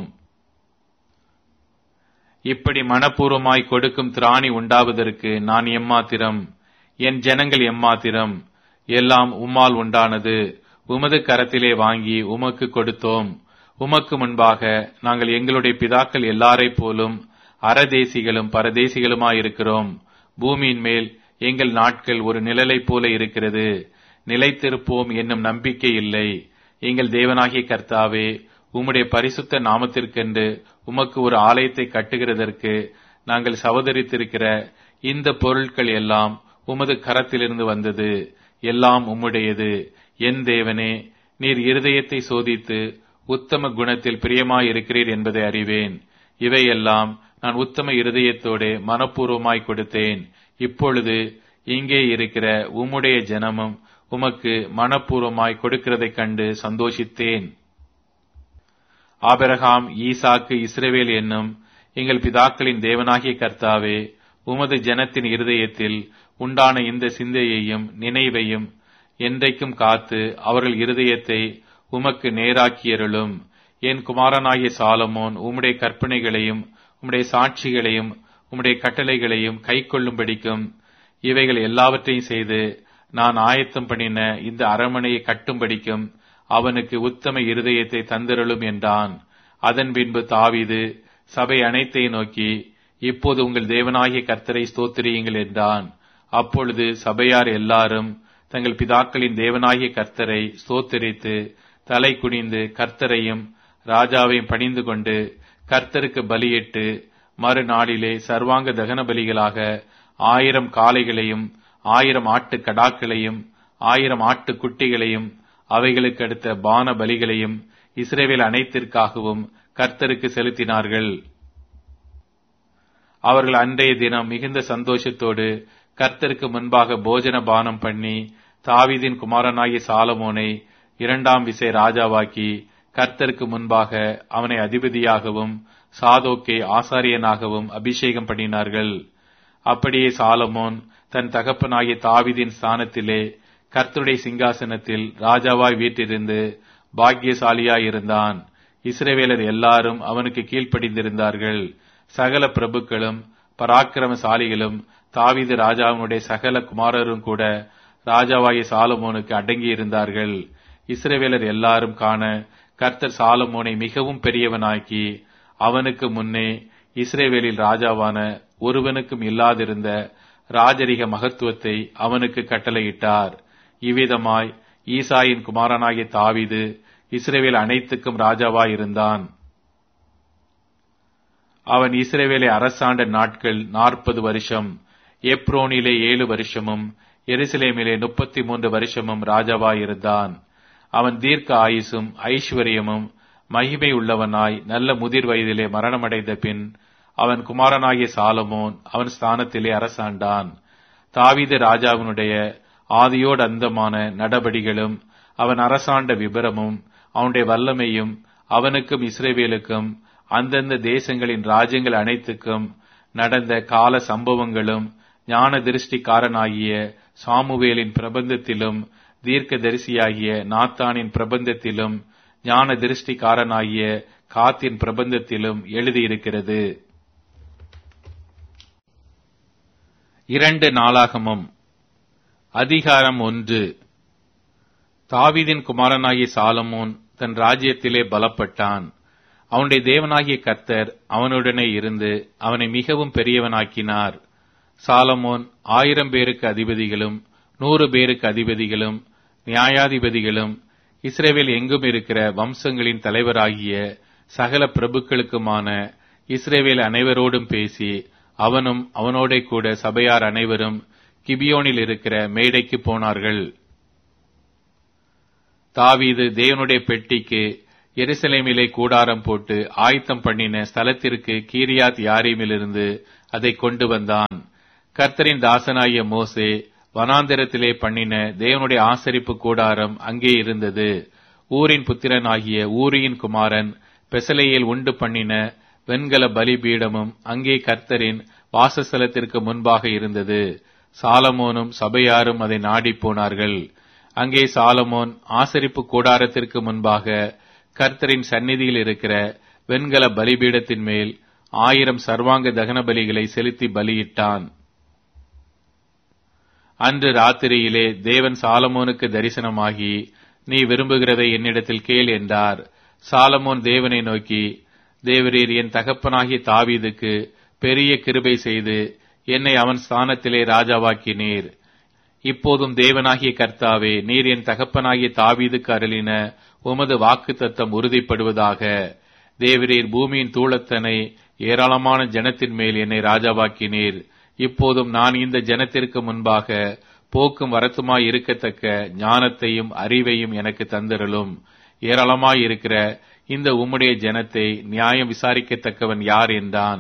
S1: இப்படி மனப்பூர்வமாய் கொடுக்கும் திராணி உண்டாவதற்கு நான் எம்மாத்திரம் என் ஜனங்கள் எம்மாத்திரம் எல்லாம் உம்மால் உண்டானது உமது கரத்திலே வாங்கி உமக்கு கொடுத்தோம் உமக்கு முன்பாக நாங்கள் எங்களுடைய பிதாக்கள் எல்லாரைப் போலும் அறதேசிகளும் பரதேசிகளுமாயிருக்கிறோம் பூமியின் மேல் எங்கள் நாட்கள் ஒரு நிழலைப் போல இருக்கிறது நிலைத்திருப்போம் என்னும் நம்பிக்கை இல்லை எங்கள் தேவனாகிய கர்த்தாவே உம்முடைய பரிசுத்த நாமத்திற்கென்று உமக்கு ஒரு ஆலயத்தை கட்டுகிறதற்கு நாங்கள் சவதரித்திருக்கிற இந்த பொருட்கள் எல்லாம் உமது கரத்திலிருந்து வந்தது எல்லாம் உம்முடையது என் தேவனே நீர் இருதயத்தை சோதித்து உத்தம குணத்தில் பிரியமாயிருக்கிறீர் என்பதை அறிவேன் இவையெல்லாம் நான் உத்தம இருதயத்தோடு மனப்பூர்வமாய் கொடுத்தேன் இப்பொழுது இங்கே இருக்கிற உம்முடைய ஜனமும் உமக்கு மனப்பூர்வமாய் கொடுக்கிறதைக் கண்டு சந்தோஷித்தேன் ஆபிரகாம் ஈசாக்கு இஸ்ரவேல் என்னும் எங்கள் பிதாக்களின் தேவனாகிய கர்த்தாவே உமது ஜனத்தின் இருதயத்தில் உண்டான இந்த சிந்தையையும் நினைவையும் என்றைக்கும் காத்து அவர்கள் இருதயத்தை உமக்கு நேராக்கியருளும் என் குமாரனாகிய சாலமோன் உம்முடைய கற்பனைகளையும் உம்முடைய சாட்சிகளையும் உம்முடைய கட்டளைகளையும் கை கொள்ளும்படிக்கும் இவைகள் எல்லாவற்றையும் செய்து நான் ஆயத்தம் பண்ணின இந்த அரமனையை கட்டும்படிக்கும் அவனுக்கு உத்தம இருதயத்தை தந்திரலும் என்றான் அதன் பின்பு தாவிது சபை அனைத்தை நோக்கி இப்போது உங்கள் தேவனாகிய கர்த்தரை ஸ்தோத்திரியுங்கள் என்றான் அப்பொழுது சபையார் எல்லாரும் தங்கள் பிதாக்களின் தேவனாகிய கர்த்தரை ஸ்தோத்திரித்து தலை குனிந்து கர்த்தரையும் ராஜாவையும் பணிந்து கொண்டு கர்த்தருக்கு பலியிட்டு மறுநாளிலே சர்வாங்க தகன பலிகளாக ஆயிரம் காளைகளையும் ஆயிரம் ஆட்டு கடாக்களையும் ஆயிரம் ஆட்டு குட்டிகளையும் அவைகளுக்கு அடுத்த பான பலிகளையும் இஸ்ரேவேல் அனைத்திற்காகவும் கர்த்தருக்கு செலுத்தினார்கள் அவர்கள் அன்றைய தினம் மிகுந்த சந்தோஷத்தோடு கர்த்தருக்கு முன்பாக போஜன பானம் பண்ணி தாவீதின் குமாரனாகிய சாலமோனை இரண்டாம் விசை ராஜாவாக்கி கர்த்தருக்கு முன்பாக அவனை அதிபதியாகவும் சாதோக்கை ஆசாரியனாகவும் அபிஷேகம் பண்ணினார்கள் அப்படியே சாலமோன் தன் தகப்பனாகிய தாவிதின் ஸ்தானத்திலே கர்த்தருடைய சிங்காசனத்தில் ராஜாவாய் வீட்டிருந்து பாக்கியசாலியாயிருந்தான் இஸ்ரவேலர் எல்லாரும் அவனுக்கு கீழ்ப்படிந்திருந்தார்கள் சகல பிரபுக்களும் பராக்கிரமசாலிகளும் தாவீது ராஜாவினுடைய சகல குமாரரும் கூட ராஜாவாகிய சாலமோனுக்கு அடங்கி இருந்தார்கள் இஸ்ரவேலர் எல்லாரும் காண கர்த்தர் சாலமோனை மிகவும் பெரியவனாக்கி அவனுக்கு முன்னே இஸ்ரேவேலில் ராஜாவான ஒருவனுக்கும் இல்லாதிருந்த ராஜரிக மகத்துவத்தை அவனுக்கு கட்டளையிட்டார் இவ்விதமாய் ஈசாயின் குமாரனாகிய தாவிது இஸ்ரேவேல் அனைத்துக்கும் ராஜாவாய் இருந்தான் அவன் இஸ்ரேவேலை அரசாண்ட நாட்கள் நாற்பது வருஷம் எப்ரோனிலே ஏழு வருஷமும் எருசலேமிலே முப்பத்தி மூன்று வருஷமும் ராஜாவாயிருந்தான் அவன் தீர்க்க ஆயுசும் ஐஸ்வர்யமும் மகிமை உள்ளவனாய் நல்ல முதிர் வயதிலே மரணமடைந்த பின் அவன் குமாரனாகிய சாலமோன் அவன் ஸ்தானத்திலே அரசாண்டான் தாவீது ராஜாவினுடைய ஆதியோடு அந்தமான நடபடிகளும் அவன் அரசாண்ட விபரமும் அவனுடைய வல்லமையும் அவனுக்கும் இஸ்ரேவேலுக்கும் அந்தந்த தேசங்களின் ராஜ்யங்கள் அனைத்துக்கும் நடந்த கால சம்பவங்களும் ஞான திருஷ்டிக்காரனாகிய சாமுவேலின் பிரபந்தத்திலும் தீர்க்க தரிசியாகிய நாத்தானின் பிரபந்தத்திலும் ஞான திருஷ்டிக்காரனாகிய காத்தின் பிரபந்தத்திலும் எழுதியிருக்கிறது இரண்டு நாளாகமும் அதிகாரம் ஒன்று தாவீதின் குமாரனாகிய சாலமோன் தன் ராஜ்யத்திலே பலப்பட்டான் அவனுடைய தேவனாகிய கர்த்தர் அவனுடனே இருந்து அவனை மிகவும் பெரியவனாக்கினார் சாலமோன் ஆயிரம் பேருக்கு அதிபதிகளும் நூறு பேருக்கு அதிபதிகளும் நியாயாதிபதிகளும் இஸ்ரேவேல் எங்கும் இருக்கிற வம்சங்களின் தலைவராகிய சகல பிரபுக்களுக்குமான இஸ்ரேவேல் அனைவரோடும் பேசி அவனும் அவனோட கூட சபையார் அனைவரும் கிபியோனில் இருக்கிற மேடைக்கு போனார்கள் தாவீது தேவனுடைய பெட்டிக்கு எருசலேமிலே கூடாரம் போட்டு ஆயத்தம் பண்ணின ஸ்தலத்திற்கு கீரியாத் யாரீமிலிருந்து அதை கொண்டு வந்தான் கர்த்தரின் தாசனாகிய மோசே வனாந்திரத்திலே பண்ணின தேவனுடைய ஆசரிப்பு கூடாரம் அங்கே இருந்தது ஊரின் புத்திரனாகிய ஊரியின் குமாரன் பெசலையில் உண்டு பண்ணின வெண்கல பலிபீடமும் அங்கே கர்த்தரின் வாசஸ்தலத்திற்கு முன்பாக இருந்தது சாலமோனும் சபையாரும் அதை நாடிப் போனார்கள் அங்கே சாலமோன் ஆசரிப்பு கூடாரத்திற்கு முன்பாக கர்த்தரின் சந்நிதியில் இருக்கிற வெண்கல பலிபீடத்தின் மேல் ஆயிரம் சர்வாங்க தகன பலிகளை செலுத்தி பலியிட்டான் அன்று ராத்திரியிலே தேவன் சாலமோனுக்கு தரிசனமாகி நீ விரும்புகிறதை என்னிடத்தில் கேள் என்றார் சாலமோன் தேவனை நோக்கி தேவரீர் என் தகப்பனாகிய தாவீதுக்கு பெரிய கிருபை செய்து என்னை அவன் ஸ்தானத்திலே ராஜாவாக்கினீர் இப்போதும் தேவனாகிய கர்த்தாவே நீர் என் தகப்பனாகிய தாவீதுக்கு அருளின உமது வாக்கு தத்தம் உறுதிப்படுவதாக தேவரீர் பூமியின் தூளத்தனை ஏராளமான ஜனத்தின் மேல் என்னை ராஜாவாக்கினீர் இப்போதும் நான் இந்த ஜனத்திற்கு முன்பாக போக்கும் வரத்துமாய் இருக்கத்தக்க ஞானத்தையும் அறிவையும் எனக்கு தந்திரலும் ஏராளமாய் இருக்கிற இந்த உம்முடைய ஜனத்தை நியாயம் விசாரிக்கத்தக்கவன் யார் என்றான்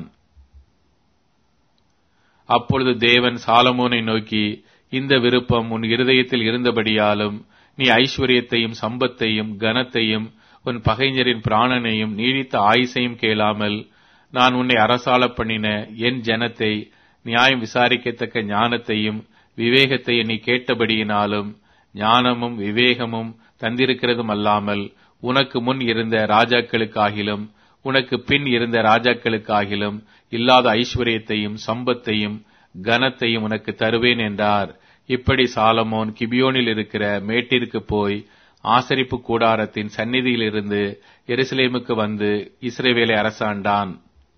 S1: அப்பொழுது தேவன் சாலமோனை நோக்கி இந்த விருப்பம் உன் இருதயத்தில் இருந்தபடியாலும் நீ ஐஸ்வர்யத்தையும் சம்பத்தையும் கனத்தையும் உன் பகைஞரின் பிராணனையும் நீடித்த ஆயுசையும் கேளாமல் நான் உன்னை அரசாள பண்ணின என் ஜனத்தை நியாயம் விசாரிக்கத்தக்க ஞானத்தையும் விவேகத்தையும் நீ கேட்டபடியினாலும் ஞானமும் விவேகமும் தந்திருக்கிறதும் அல்லாமல் உனக்கு முன் இருந்த ராஜாக்களுக்காகிலும் உனக்கு பின் இருந்த ராஜாக்களுக்காகிலும் இல்லாத ஐஸ்வர்யத்தையும் சம்பத்தையும் கனத்தையும் உனக்கு தருவேன் என்றார் இப்படி சாலமோன் கிபியோனில் இருக்கிற மேட்டிற்கு போய் ஆசரிப்பு கூடாரத்தின் சந்நிதியிலிருந்து எருசலேமுக்கு வந்து இஸ்ரேவேலை அரசாண்டான்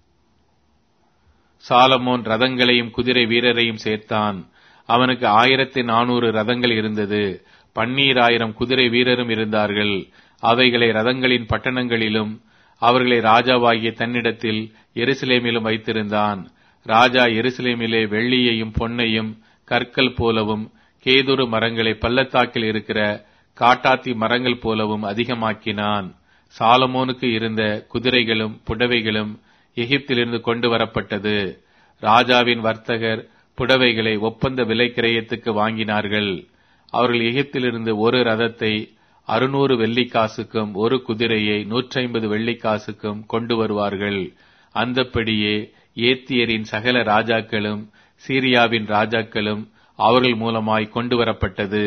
S1: சாலமோன் ரதங்களையும் குதிரை வீரரையும் சேர்த்தான் அவனுக்கு ஆயிரத்தி நானூறு ரதங்கள் இருந்தது பன்னீராயிரம் குதிரை வீரரும் இருந்தார்கள் அவைகளை ரதங்களின் பட்டணங்களிலும் அவர்களை ராஜாவாகிய தன்னிடத்தில் எருசலேமிலும் வைத்திருந்தான் ராஜா எருசலேமிலே வெள்ளியையும் பொன்னையும் கற்கள் போலவும் கேதுரு மரங்களை பள்ளத்தாக்கில் இருக்கிற காட்டாத்தி மரங்கள் போலவும் அதிகமாக்கினான் சாலமோனுக்கு இருந்த குதிரைகளும் புடவைகளும் எகிப்திலிருந்து கொண்டு வரப்பட்டது ராஜாவின் வர்த்தகர் புடவைகளை ஒப்பந்த விலை கிரயத்துக்கு வாங்கினார்கள் அவர்கள் எகிப்திலிருந்து ஒரு ரதத்தை அறுநூறு வெள்ளிக்காசுக்கும் ஒரு குதிரையை நூற்றி ஐம்பது வெள்ளிக்காசுக்கும் கொண்டு வருவார்கள் அந்தப்படியே ஏத்தியரின் சகல ராஜாக்களும் சீரியாவின் ராஜாக்களும் அவர்கள் மூலமாய் கொண்டு வரப்பட்டது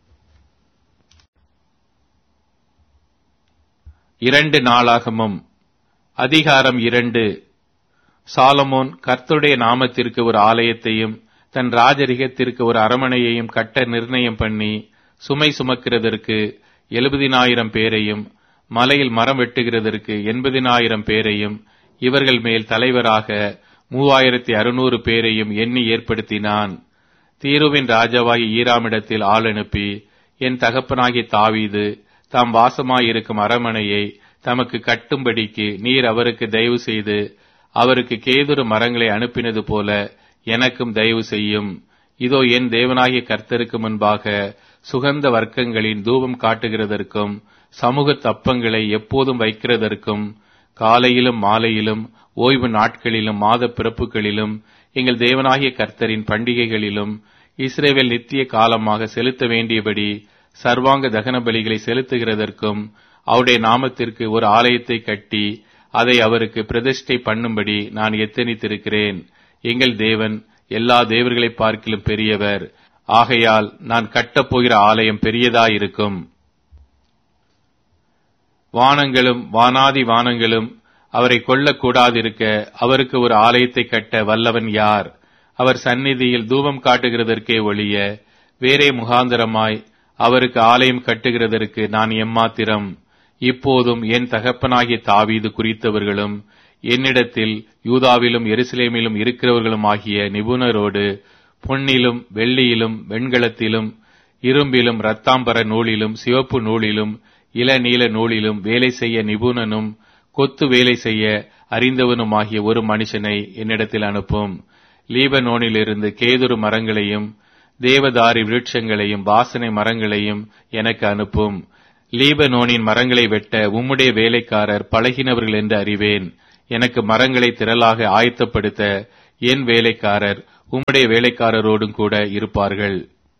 S1: இரண்டு நாளாகமும் அதிகாரம் இரண்டு சாலமோன் கர்த்தருடைய நாமத்திற்கு ஒரு ஆலயத்தையும் தன் ராஜரிகத்திற்கு ஒரு அரமனையையும் கட்ட நிர்ணயம் பண்ணி சுமை சுமக்கிறதற்கு எழுபதினாயிரம் பேரையும் மலையில் மரம் வெட்டுகிறதற்கு எண்பதினாயிரம் பேரையும் இவர்கள் மேல் தலைவராக மூவாயிரத்தி அறுநூறு பேரையும் எண்ணி ஏற்படுத்தினான் தீருவின் ராஜாவாகி ஈராமிடத்தில் ஆள் அனுப்பி என் தகப்பனாகி தாவீது தாம் வாசமாயிருக்கும் அரமனையை தமக்கு கட்டும்படிக்கு நீர் அவருக்கு தயவு செய்து அவருக்கு கேதுரு மரங்களை அனுப்பினது போல எனக்கும் தயவு செய்யும் இதோ என் தேவனாகிய கர்த்தருக்கு முன்பாக சுகந்த வர்க்கங்களின் தூபம் காட்டுகிறதற்கும் சமூக தப்பங்களை எப்போதும் வைக்கிறதற்கும் காலையிலும் மாலையிலும் ஓய்வு நாட்களிலும் மாத பிறப்புகளிலும் எங்கள் தேவனாகிய கர்த்தரின் பண்டிகைகளிலும் இஸ்ரேவேல் நித்திய காலமாக செலுத்த வேண்டியபடி சர்வாங்க தகன பலிகளை செலுத்துகிறதற்கும் அவருடைய நாமத்திற்கு ஒரு ஆலயத்தை கட்டி அதை அவருக்கு பிரதிஷ்டை பண்ணும்படி நான் எத்தனித்திருக்கிறேன் எங்கள் தேவன் எல்லா தேவர்களை பார்க்கிலும் பெரியவர் ஆகையால் நான் கட்டப்போகிற ஆலயம் பெரியதாயிருக்கும் வானங்களும் வானாதி வானங்களும் அவரை கொல்லக்கூடாதிருக்க அவருக்கு ஒரு ஆலயத்தை கட்ட வல்லவன் யார் அவர் சந்நிதியில் தூபம் காட்டுகிறதற்கே ஒழிய வேறே முகாந்தரமாய் அவருக்கு ஆலயம் கட்டுகிறதற்கு நான் எம்மாத்திரம் இப்போதும் என் தகப்பனாகிய தாவீது குறித்தவர்களும் என்னிடத்தில் யூதாவிலும் எருசலேமிலும் இருக்கிறவர்களும் ஆகிய நிபுணரோடு பொன்னிலும் வெள்ளியிலும் வெண்கலத்திலும் இரும்பிலும் இரத்தாம்பர நூலிலும் சிவப்பு நூலிலும் இளநீல நூலிலும் வேலை செய்ய நிபுணனும் கொத்து வேலை செய்ய அறிந்தவனுமாகிய ஒரு மனுஷனை என்னிடத்தில் அனுப்பும் லீபனோனிலிருந்து கேதுரு மரங்களையும் தேவதாரி விருட்சங்களையும் வாசனை மரங்களையும் எனக்கு அனுப்பும் லீபனோனின் மரங்களை வெட்ட உம்முடைய வேலைக்காரர் பழகினவர்கள் என்று அறிவேன் எனக்கு மரங்களை திரளாக ஆயத்தப்படுத்த என் வேலைக்காரர் உம்முடைய வேலைக்காரரோடும் கூட இருப்பார்கள்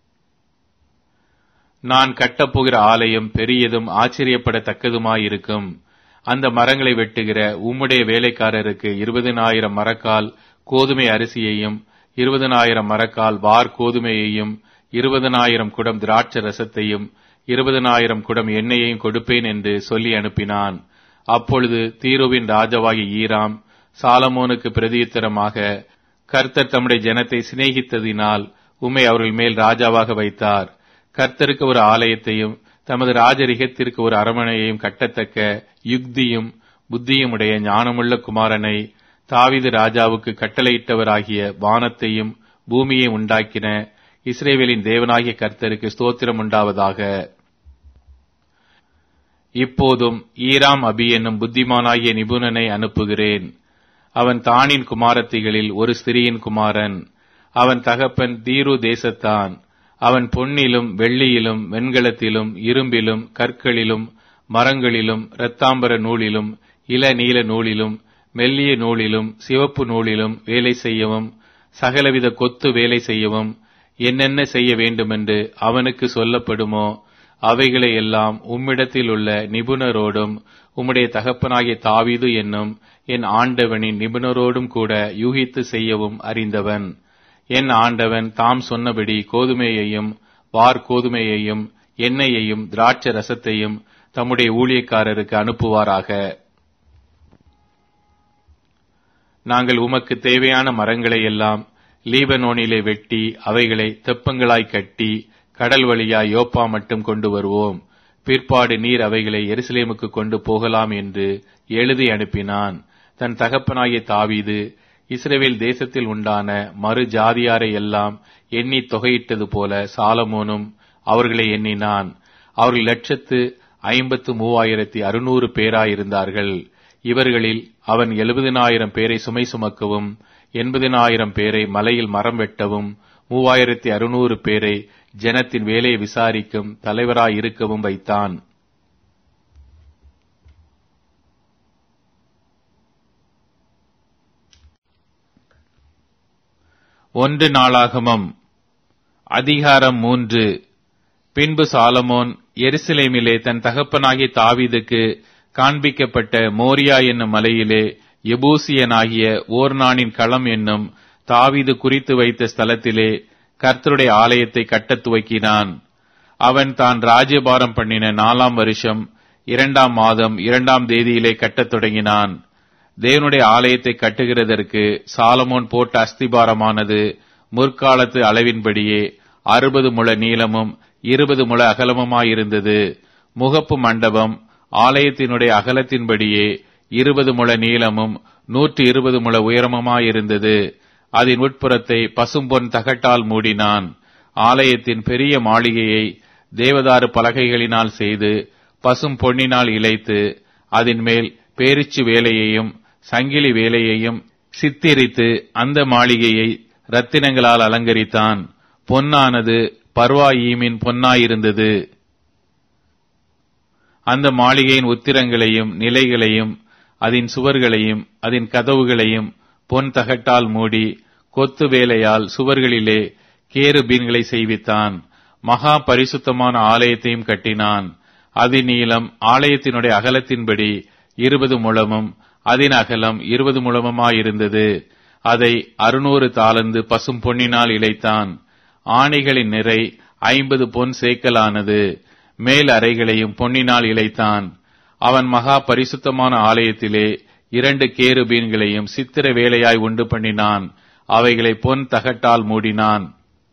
S1: நான் கட்டப்போகிற ஆலயம் பெரியதும் ஆச்சரியப்படத்தக்கதுமாயிருக்கும் அந்த மரங்களை வெட்டுகிற உம்முடைய வேலைக்காரருக்கு இருபதனாயிரம் மரக்கால் கோதுமை அரிசியையும் இருபதனாயிரம் மரக்கால் வார் கோதுமையையும் இருபதனாயிரம் குடம் திராட்சை ரசத்தையும் இருபதனாயிரம் குடம் எண்ணெயையும் கொடுப்பேன் என்று சொல்லி அனுப்பினான் அப்பொழுது தீருவின் ராஜாவாகி ஈராம் சாலமோனுக்கு பிரதியுத்தரமாக கர்த்தர் தம்முடைய ஜனத்தை சிநேகித்ததினால் உம்மை அவர்கள் மேல் ராஜாவாக வைத்தார் கர்த்தருக்கு ஒரு ஆலயத்தையும் தமது ராஜரிகத்திற்கு ஒரு அரமனையையும் கட்டத்தக்க யுக்தியும் புத்தியும் உடைய ஞானமுள்ள குமாரனை தாவிது ராஜாவுக்கு கட்டளையிட்டவராகிய வானத்தையும் பூமியையும் உண்டாக்கின இஸ்ரேவேலின் தேவனாகிய கர்த்தருக்கு ஸ்தோத்திரம் உண்டாவதாக இப்போதும் ஈராம் அபி என்னும் புத்திமானாகிய நிபுணனை அனுப்புகிறேன் அவன் தானின் குமாரத்திகளில் ஒரு ஸ்திரியின் குமாரன் அவன் தகப்பன் தீரு தேசத்தான் அவன் பொன்னிலும் வெள்ளியிலும் வெண்கலத்திலும் இரும்பிலும் கற்களிலும் மரங்களிலும் இரத்தாம்பர நூலிலும் இள நீல நூலிலும் மெல்லிய நூலிலும் சிவப்பு நூலிலும் வேலை செய்யவும் சகலவித கொத்து வேலை செய்யவும் என்னென்ன செய்ய வேண்டுமென்று அவனுக்கு சொல்லப்படுமோ அவைகளை எல்லாம் உம்மிடத்தில் உள்ள நிபுணரோடும் உம்முடைய தகப்பனாகிய தாவீது என்னும் என் ஆண்டவனின் நிபுணரோடும் கூட யூகித்து செய்யவும் அறிந்தவன் என் ஆண்டவன் தாம் சொன்னபடி கோதுமையையும் வார் கோதுமையையும் எண்ணெயையும் திராட்சை ரசத்தையும் தம்முடைய ஊழியக்காரருக்கு அனுப்புவாராக நாங்கள் உமக்கு தேவையான மரங்களை எல்லாம் லீபனோனிலே வெட்டி அவைகளை தெப்பங்களாய் கட்டி கடல் வழியாய் யோப்பா மட்டும் கொண்டு வருவோம் பிற்பாடு நீர் அவைகளை எருசலேமுக்கு கொண்டு போகலாம் என்று எழுதி அனுப்பினான் தன் தகப்பனாகிய தாவீது இஸ்ரேவேல் தேசத்தில் உண்டான மறு ஜாதியாரை எல்லாம் எண்ணி தொகையிட்டது போல சாலமோனும் அவர்களை எண்ணினான் அவர்கள் லட்சத்து ஐம்பத்து மூவாயிரத்தி அறுநூறு பேராயிருந்தார்கள் இவர்களில் அவன் எழுபதினாயிரம் பேரை சுமை சுமக்கவும் எண்பதினாயிரம் பேரை மலையில் மரம் வெட்டவும் மூவாயிரத்தி அறுநூறு பேரை ஜனத்தின் வேலையை விசாரிக்கும் தலைவராயிருக்கவும் வைத்தான் ஒன்று நாளாகமம் அதிகாரம் மூன்று பின்பு சாலமோன் எருசலேமிலே தன் தகப்பனாகிய தாவீதுக்கு காண்பிக்கப்பட்ட மோரியா என்னும் மலையிலே எபூசியனாகிய ஓர்னானின் களம் என்னும் தாவீது குறித்து வைத்த ஸ்தலத்திலே கர்த்தருடைய ஆலயத்தை கட்டத் துவக்கினான் அவன் தான் ராஜ்யபாரம் பண்ணின நாலாம் வருஷம் இரண்டாம் மாதம் இரண்டாம் தேதியிலே கட்டத் தொடங்கினான் தேவனுடைய ஆலயத்தை கட்டுகிறதற்கு சாலமோன் போட்ட அஸ்திபாரமானது முற்காலத்து அளவின்படியே அறுபது முழ நீளமும் இருபது முழ அகலமுமாயிருந்தது முகப்பு மண்டபம் ஆலயத்தினுடைய அகலத்தின்படியே இருபது முழ நீளமும் நூற்றி இருபது முழ உயரமுமாயிருந்தது அதன் உட்புறத்தை பசும்பொன் தகட்டால் மூடினான் ஆலயத்தின் பெரிய மாளிகையை தேவதாரு பலகைகளினால் செய்து பசும் பொன்னினால் இழைத்து அதன் மேல் பேரிச்சு வேலையையும் சங்கிலி வேலையையும் சித்திரித்து அந்த மாளிகையை ரத்தினங்களால் அலங்கரித்தான் பொன்னானது பர்வாயீமின் பொன்னாயிருந்தது அந்த மாளிகையின் உத்திரங்களையும் நிலைகளையும் அதன் சுவர்களையும் அதன் கதவுகளையும் பொன் தகட்டால் மூடி கொத்து வேலையால் சுவர்களிலே கேருபீன்களை செய்வித்தான் மகா பரிசுத்தமான ஆலயத்தையும் கட்டினான் அதன் நீளம் ஆலயத்தினுடைய அகலத்தின்படி இருபது முழமும் அதன் அகலம் இருபது முழமுமாயிருந்தது அதை அறுநூறு தாளந்து பசும் பொன்னினால் இழைத்தான் ஆணைகளின் நிறை ஐம்பது பொன் சேக்கலானது மேல் அறைகளையும் பொன்னினால் இழைத்தான் அவன் மகா பரிசுத்தமான ஆலயத்திலே இரண்டு கேருபீன்களையும் சித்திர வேலையாய் உண்டு பண்ணினான் அவைகளை பொன் தகட்டால் மூடினான்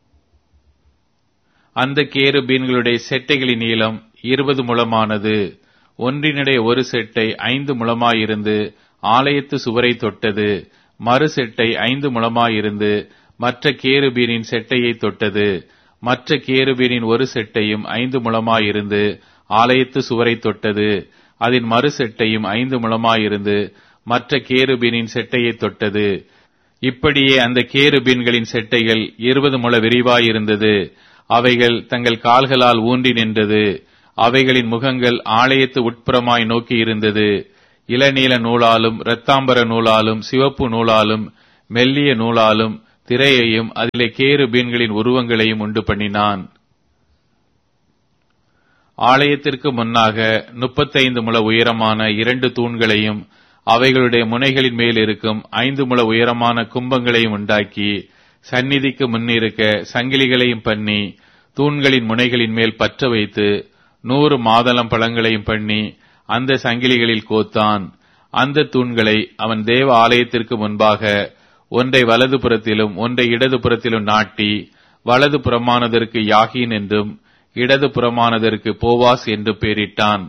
S1: அந்த கேருபீன்களுடைய செட்டைகளின் நீளம் இருபது முழமானது ஒன்றினுடைய ஒரு செட்டை ஐந்து முழமாயிருந்து ஆலயத்து சுவரை தொட்டது மறு செட்டை ஐந்து முழமாயிருந்து மற்ற கேருபீனின் செட்டையை தொட்டது மற்ற கேருபீனின் ஒரு செட்டையும் ஐந்து முழமாயிருந்து ஆலயத்து சுவரை தொட்டது அதன் மறு செட்டையும் ஐந்து முழமாயிருந்து மற்ற கேருபீனின் செட்டையை தொட்டது இப்படியே அந்த கேருபீன்களின் செட்டைகள் இருபது முழ விரிவாயிருந்தது அவைகள் தங்கள் கால்களால் ஊன்றி நின்றது அவைகளின் முகங்கள் ஆலயத்து உட்புறமாய் நோக்கி இருந்தது இளநீல நூலாலும் இரத்தாம்பர நூலாலும் சிவப்பு நூலாலும் மெல்லிய நூலாலும் திரையையும் அதிலே கேரு பீன்களின் உருவங்களையும் உண்டு பண்ணினான் ஆலயத்திற்கு முன்னாக முப்பத்தைந்து முழ உயரமான இரண்டு தூண்களையும் அவைகளுடைய முனைகளின் மேல் இருக்கும் ஐந்து முழ உயரமான கும்பங்களையும் உண்டாக்கி சந்நிதிக்கு முன்னிருக்க சங்கிலிகளையும் பண்ணி தூண்களின் முனைகளின் மேல் பற்ற வைத்து நூறு மாதளம் பழங்களையும் பண்ணி அந்த சங்கிலிகளில் கோத்தான் அந்த தூண்களை அவன் தேவ ஆலயத்திற்கு முன்பாக ஒன்றை வலது புறத்திலும் ஒன்றை இடது புறத்திலும் நாட்டி வலது புறமானதற்கு யாகின் என்றும் இடது புறமானதற்கு போவாஸ் என்று பெயரிட்டான்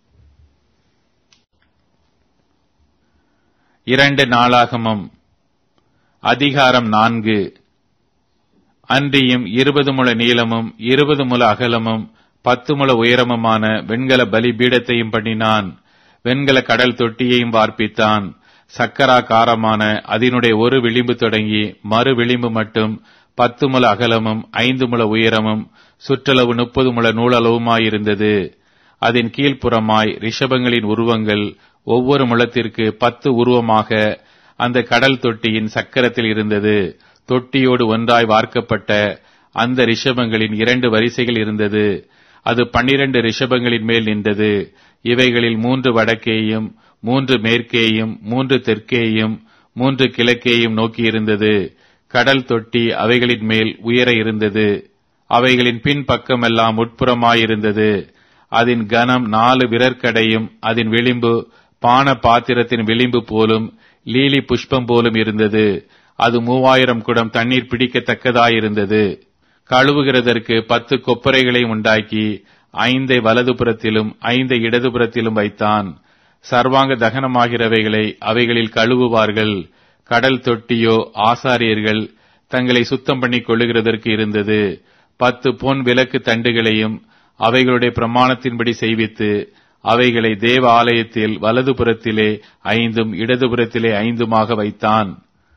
S1: இரண்டு நாளாகமம் அதிகாரம் நான்கு அன்றியும் இருபது முழ நீளமும் இருபது முழ அகலமும் பத்து முழ உயரமுமான வெண்கல பலிபீடத்தையும் பண்ணினான் வெண்கல கடல் தொட்டியையும் வார்ப்பித்தான் சக்கராகாரமான அதனுடைய ஒரு விளிம்பு தொடங்கி மறு விளிம்பு மட்டும் பத்து முழ அகலமும் ஐந்து முழ உயரமும் சுற்றளவு முப்பது முழ நூலளவுமாயிருந்தது அதன் கீழ்ப்புறமாய் ரிஷபங்களின் உருவங்கள் ஒவ்வொரு முழத்திற்கு பத்து உருவமாக அந்த கடல் தொட்டியின் சக்கரத்தில் இருந்தது தொட்டியோடு ஒன்றாய் வார்க்கப்பட்ட அந்த ரிஷபங்களின் இரண்டு வரிசைகள் இருந்தது அது பன்னிரண்டு ரிஷபங்களின் மேல் நின்றது இவைகளில் மூன்று வடக்கேயும் மூன்று மேற்கேயும் மூன்று தெற்கேயும் மூன்று கிழக்கேயும் நோக்கியிருந்தது கடல் தொட்டி அவைகளின் மேல் உயர இருந்தது அவைகளின் பின் பக்கமெல்லாம் உட்புறமாயிருந்தது அதன் கனம் நாலு விரற்கடையும் அதன் விளிம்பு பான பாத்திரத்தின் விளிம்பு போலும் லீலி புஷ்பம் போலும் இருந்தது அது மூவாயிரம் குடம் தண்ணீர் பிடிக்கத்தக்கதாயிருந்தது கழுவுகிறதற்கு பத்து கொப்பரைகளை உண்டாக்கி ஐந்தை வலதுபுறத்திலும் ஐந்தை இடதுபுறத்திலும் வைத்தான் சர்வாங்க தகனமாகிறவைகளை அவைகளில் கழுவுவார்கள் கடல் தொட்டியோ ஆசாரியர்கள் தங்களை சுத்தம் பண்ணிக் கொள்ளுகிறதற்கு இருந்தது பத்து பொன் விளக்கு தண்டுகளையும் அவைகளுடைய பிரமாணத்தின்படி செய்வித்து அவைகளை தேவ ஆலயத்தில் வலதுபுறத்திலே ஐந்தும் இடதுபுறத்திலே ஐந்துமாக வைத்தான்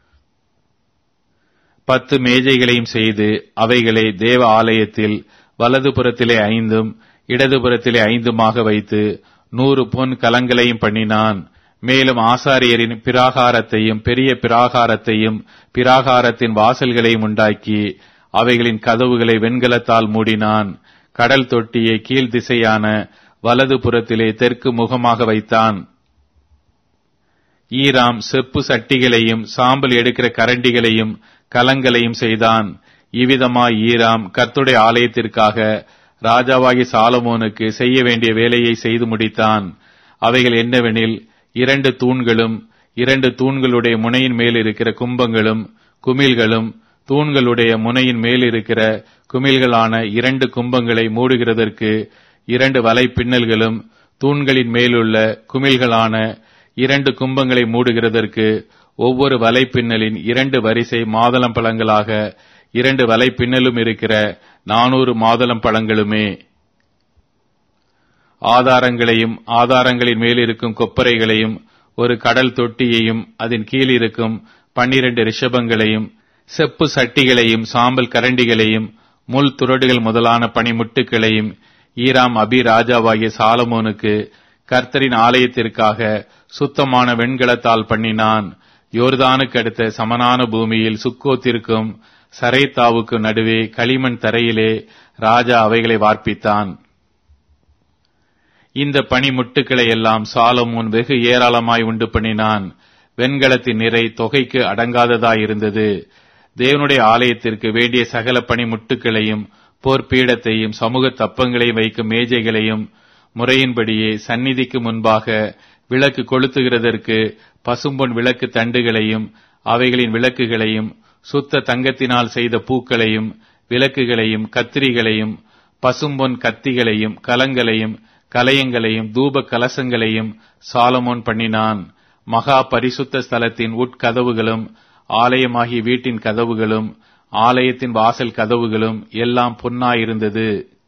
S1: பத்து மேஜைகளையும் செய்து அவைகளை தேவ ஆலயத்தில் வலதுபுறத்திலே ஐந்தும் இடதுபுறத்திலே ஐந்துமாக வைத்து நூறு பொன் கலங்களையும் பண்ணினான் மேலும் ஆசாரியரின் பிராகாரத்தையும் பெரிய பிராகாரத்தையும் பிராகாரத்தின் வாசல்களையும் உண்டாக்கி அவைகளின் கதவுகளை வெண்கலத்தால் மூடினான் கடல் தொட்டியை கீழ் திசையான வலது புறத்திலே தெற்கு முகமாக வைத்தான் ஈராம் செப்பு சட்டிகளையும் சாம்பல் எடுக்கிற கரண்டிகளையும் கலங்களையும் செய்தான் இவ்விதமாய் ஈராம் கர்த்துடைய ஆலயத்திற்காக ராஜாவாகி சாலமோனுக்கு செய்ய வேண்டிய வேலையை செய்து முடித்தான் அவைகள் என்னவெனில் இரண்டு தூண்களும் இரண்டு தூண்களுடைய முனையின் மேல் இருக்கிற கும்பங்களும் குமிழ்களும் தூண்களுடைய முனையின் மேல் இருக்கிற குமிழ்களான இரண்டு கும்பங்களை மூடுகிறதற்கு இரண்டு வலை பின்னல்களும் தூண்களின் மேலுள்ள குமிழ்களான இரண்டு கும்பங்களை மூடுகிறதற்கு ஒவ்வொரு வலை பின்னலின் இரண்டு வரிசை மாதளம் பழங்களாக இரண்டு வலை பின்னலும் இருக்கிற நானூறு மாதளம் பழங்களுமே ஆதாரங்களையும் ஆதாரங்களின் மேல் இருக்கும் கொப்பரைகளையும் ஒரு கடல் தொட்டியையும் அதன் கீழ் இருக்கும் பன்னிரண்டு ரிஷபங்களையும் செப்பு சட்டிகளையும் சாம்பல் கரண்டிகளையும் முள் துறடுகள் முதலான பனிமுட்டுகளையும் ஈராம் அபி ராஜாவாகிய சாலமோனுக்கு கர்த்தரின் ஆலயத்திற்காக சுத்தமான வெண்கலத்தால் பண்ணினான் யோர்தானுக்கு அடுத்த சமனான பூமியில் சுக்கோத்திற்கும் சரைத்தாவுக்கு நடுவே களிமண் தரையிலே ராஜா அவைகளை வார்ப்பித்தான் இந்த பனிமுட்டுக்களை எல்லாம் சாலமோன் வெகு ஏராளமாய் உண்டு பண்ணினான் வெண்கலத்தின் நிறை தொகைக்கு அடங்காததாயிருந்தது தேவனுடைய ஆலயத்திற்கு வேண்டிய சகல பனிமுட்டுக்களையும் போர்ப்பீடத்தையும் சமூக தப்பங்களையும் வைக்கும் மேஜைகளையும் முறையின்படியே சந்நிதிக்கு முன்பாக விளக்கு கொளுத்துகிறதற்கு பசும்பொன் விளக்கு தண்டுகளையும் அவைகளின் விளக்குகளையும் சுத்த தங்கத்தினால் செய்த பூக்களையும் விளக்குகளையும் கத்திரிகளையும் பசும்பொன் கத்திகளையும் கலங்களையும் கலயங்களையும் தூப கலசங்களையும் சாலமோன் பண்ணினான் மகா பரிசுத்த ஸ்தலத்தின் உட்கதவுகளும் ஆலயமாகிய வீட்டின் கதவுகளும் ஆலயத்தின் வாசல் கதவுகளும் எல்லாம் பொன்னாயிருந்தது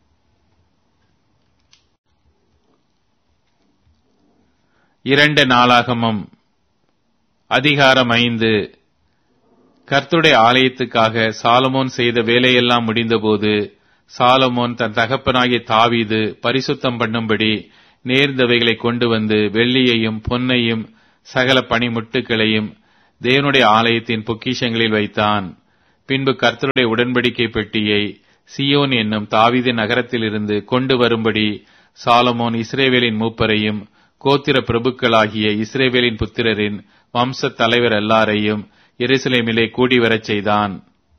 S1: இரண்டு நாளாகமம் அதிகாரம் ஐந்து கர்த்துடைய ஆலயத்துக்காக சாலமோன் செய்த வேலையெல்லாம் முடிந்தபோது சாலமோன் தன் தகப்பனாகிய தாவீது பரிசுத்தம் பண்ணும்படி நேர்ந்தவைகளை கொண்டு வந்து வெள்ளியையும் பொன்னையும் சகல பனிமுட்டுகளையும் தேவனுடைய ஆலயத்தின் பொக்கிஷங்களில் வைத்தான் பின்பு கர்த்தருடைய உடன்படிக்கை பெட்டியை சியோன் என்னும் தாவீது நகரத்திலிருந்து கொண்டு வரும்படி சாலமோன் இஸ்ரேவேலின் மூப்பரையும் கோத்திர பிரபுக்களாகிய இஸ்ரேவேலின் புத்திரரின் வம்ச தலைவர் எல்லாரையும் எருசலேமிலே கூடி வரச் செய்தான்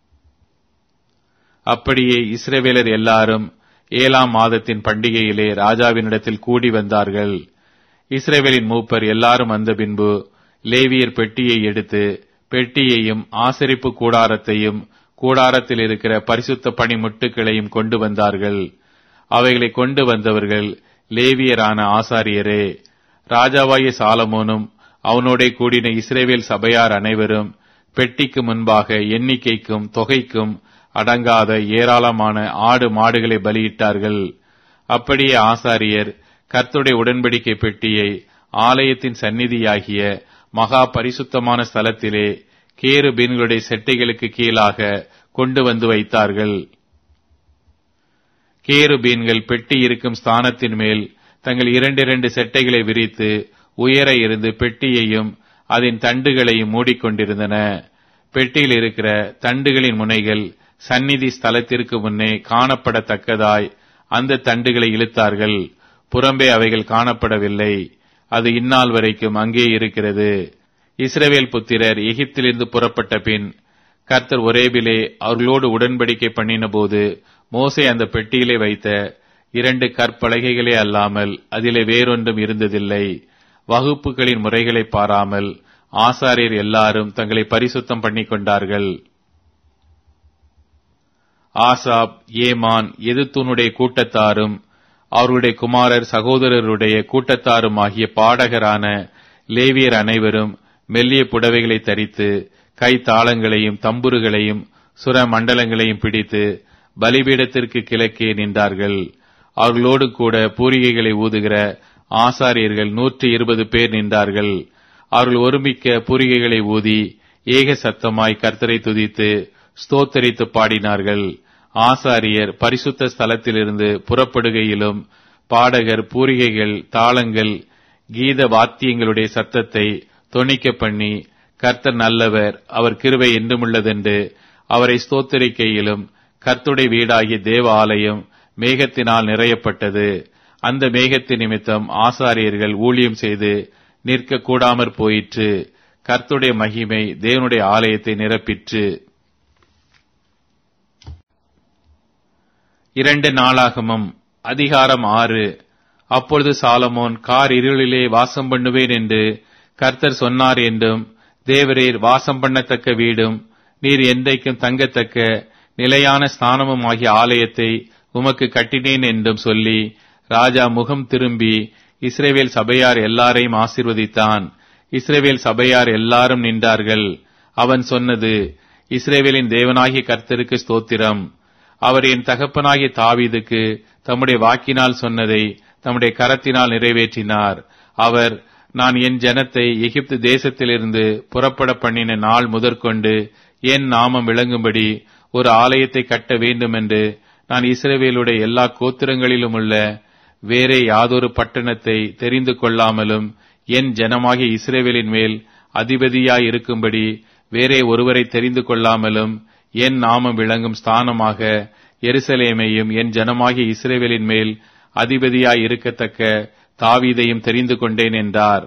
S1: அப்படியே இஸ்ரேவேலர் எல்லாரும் ஏழாம் மாதத்தின் பண்டிகையிலே ராஜாவினிடத்தில் கூடி வந்தார்கள் இஸ்ரேவேலின் மூப்பர் எல்லாரும் வந்த பின்பு லேவியர் பெட்டியை எடுத்து பெட்டியையும் ஆசரிப்பு கூடாரத்தையும் கூடாரத்தில் இருக்கிற பரிசுத்த பணிமுட்டுகளையும் கொண்டு வந்தார்கள் அவைகளை கொண்டு வந்தவர்கள் லேவியரான ஆசாரியரே ராஜாவாகிய சாலமோனும் அவனோட கூடின இஸ்ரேவேல் சபையார் அனைவரும் பெட்டிக்கு முன்பாக எண்ணிக்கைக்கும் தொகைக்கும் அடங்காத ஏராளமான ஆடு மாடுகளை பலியிட்டார்கள் அப்படியே ஆசாரியர் கர்த்துடைய உடன்படிக்கை பெட்டியை ஆலயத்தின் சந்நிதியாகிய மகா பரிசுத்தமான ஸ்தலத்திலே கேரு பீன்களுடைய செட்டைகளுக்கு கீழாக கொண்டு வந்து வைத்தார்கள் கேரு பீன்கள் பெட்டி இருக்கும் ஸ்தானத்தின் மேல் தங்கள் இரண்டிரண்டு செட்டைகளை விரித்து உயர இருந்து பெட்டியையும் அதன் தண்டுகளையும் மூடிக்கொண்டிருந்தன பெட்டியில் இருக்கிற தண்டுகளின் முனைகள் சந்நிதி ஸ்தலத்திற்கு முன்னே காணப்படத்தக்கதாய் அந்த தண்டுகளை இழுத்தார்கள் புறம்பே அவைகள் காணப்படவில்லை அது இந்நாள் வரைக்கும் அங்கே இருக்கிறது இஸ்ரவேல் புத்திரர் எகிப்திலிருந்து புறப்பட்ட பின் கர்த்தர் ஒரேபிலே அவர்களோடு உடன்படிக்கை பண்ணின போது மோசே அந்த பெட்டியிலே வைத்த இரண்டு கற்பலகைகளே அல்லாமல் அதிலே வேறொன்றும் இருந்ததில்லை வகுப்புகளின் முறைகளை பாராமல் ஆசாரியர் எல்லாரும் தங்களை பரிசுத்தம் பண்ணிக் கொண்டார்கள் ஆசாப் ஏமான் எதுத்தூனுடைய கூட்டத்தாரும் அவருடைய குமாரர் சகோதரருடைய கூட்டத்தாரும் ஆகிய பாடகரான லேவியர் அனைவரும் மெல்லிய புடவைகளை தரித்து கை தாளங்களையும் தம்புருகளையும் சுர மண்டலங்களையும் பிடித்து பலிபீடத்திற்கு கிழக்கே நின்றார்கள் அவர்களோடு கூட பூரிகைகளை ஊதுகிற ஆசாரியர்கள் நூற்றி இருபது பேர் நின்றார்கள் அவர்கள் ஒருமிக்க பூரிகைகளை ஊதி ஏக சத்தமாய் கர்த்தரை துதித்து ஸ்தோத்தரித்து பாடினார்கள் ஆசாரியர் பரிசுத்த ஸ்தலத்திலிருந்து புறப்படுகையிலும் பாடகர் பூரிகைகள் தாளங்கள் கீத வாத்தியங்களுடைய சத்தத்தை தொனிக்க பண்ணி கர்த்தர் நல்லவர் அவர் கிருவை என்றுமுள்ளதென்று அவரை ஸ்தோத்தரிக்கையிலும் கர்த்துடைய வீடாகிய தேவ ஆலயம் மேகத்தினால் நிறையப்பட்டது அந்த மேகத்தின் நிமித்தம் ஆசாரியர்கள் ஊழியம் செய்து நிற்க கூடாமற் போயிற்று கர்த்துடைய மகிமை தேவனுடைய ஆலயத்தை நிரப்பிற்று இரண்டு நாளாகமும் அதிகாரம் ஆறு அப்பொழுது சாலமோன் கார் இருளிலே வாசம் பண்ணுவேன் என்று கர்த்தர் சொன்னார் என்றும் தேவரீர் வாசம் பண்ணத்தக்க வீடும் நீர் எந்தைக்கும் தங்கத்தக்க நிலையான ஸ்தானமும் ஆகிய ஆலயத்தை உமக்கு கட்டினேன் என்றும் சொல்லி ராஜா முகம் திரும்பி இஸ்ரேவேல் சபையார் எல்லாரையும் ஆசிர்வதித்தான் இஸ்ரேவேல் சபையார் எல்லாரும் நின்றார்கள் அவன் சொன்னது இஸ்ரேவேலின் தேவனாகிய கர்த்தருக்கு ஸ்தோத்திரம் அவர் என் தகப்பனாகிய தாவீதுக்கு தம்முடைய வாக்கினால் சொன்னதை தம்முடைய கரத்தினால் நிறைவேற்றினார் அவர் நான் என் ஜனத்தை எகிப்து தேசத்திலிருந்து புறப்பட பண்ணின நாள் முதற்கொண்டு என் நாமம் விளங்கும்படி ஒரு ஆலயத்தை கட்ட வேண்டும் என்று நான் இஸ்ரேவேலுடைய எல்லா கோத்திரங்களிலும் உள்ள வேறே யாதொரு பட்டணத்தை தெரிந்து கொள்ளாமலும் என் ஜனமாகிய இஸ்ரேவேலின் மேல் அதிபதியாய் இருக்கும்படி வேறே ஒருவரை தெரிந்து கொள்ளாமலும் என் நாமம் விளங்கும் ஸ்தானமாக எருசலேமையும் என் ஜனமாகிய இஸ்ரேவேலின் மேல் அதிபதியாய் இருக்கத்தக்க தாவீதையும் தெரிந்து கொண்டேன் என்றார்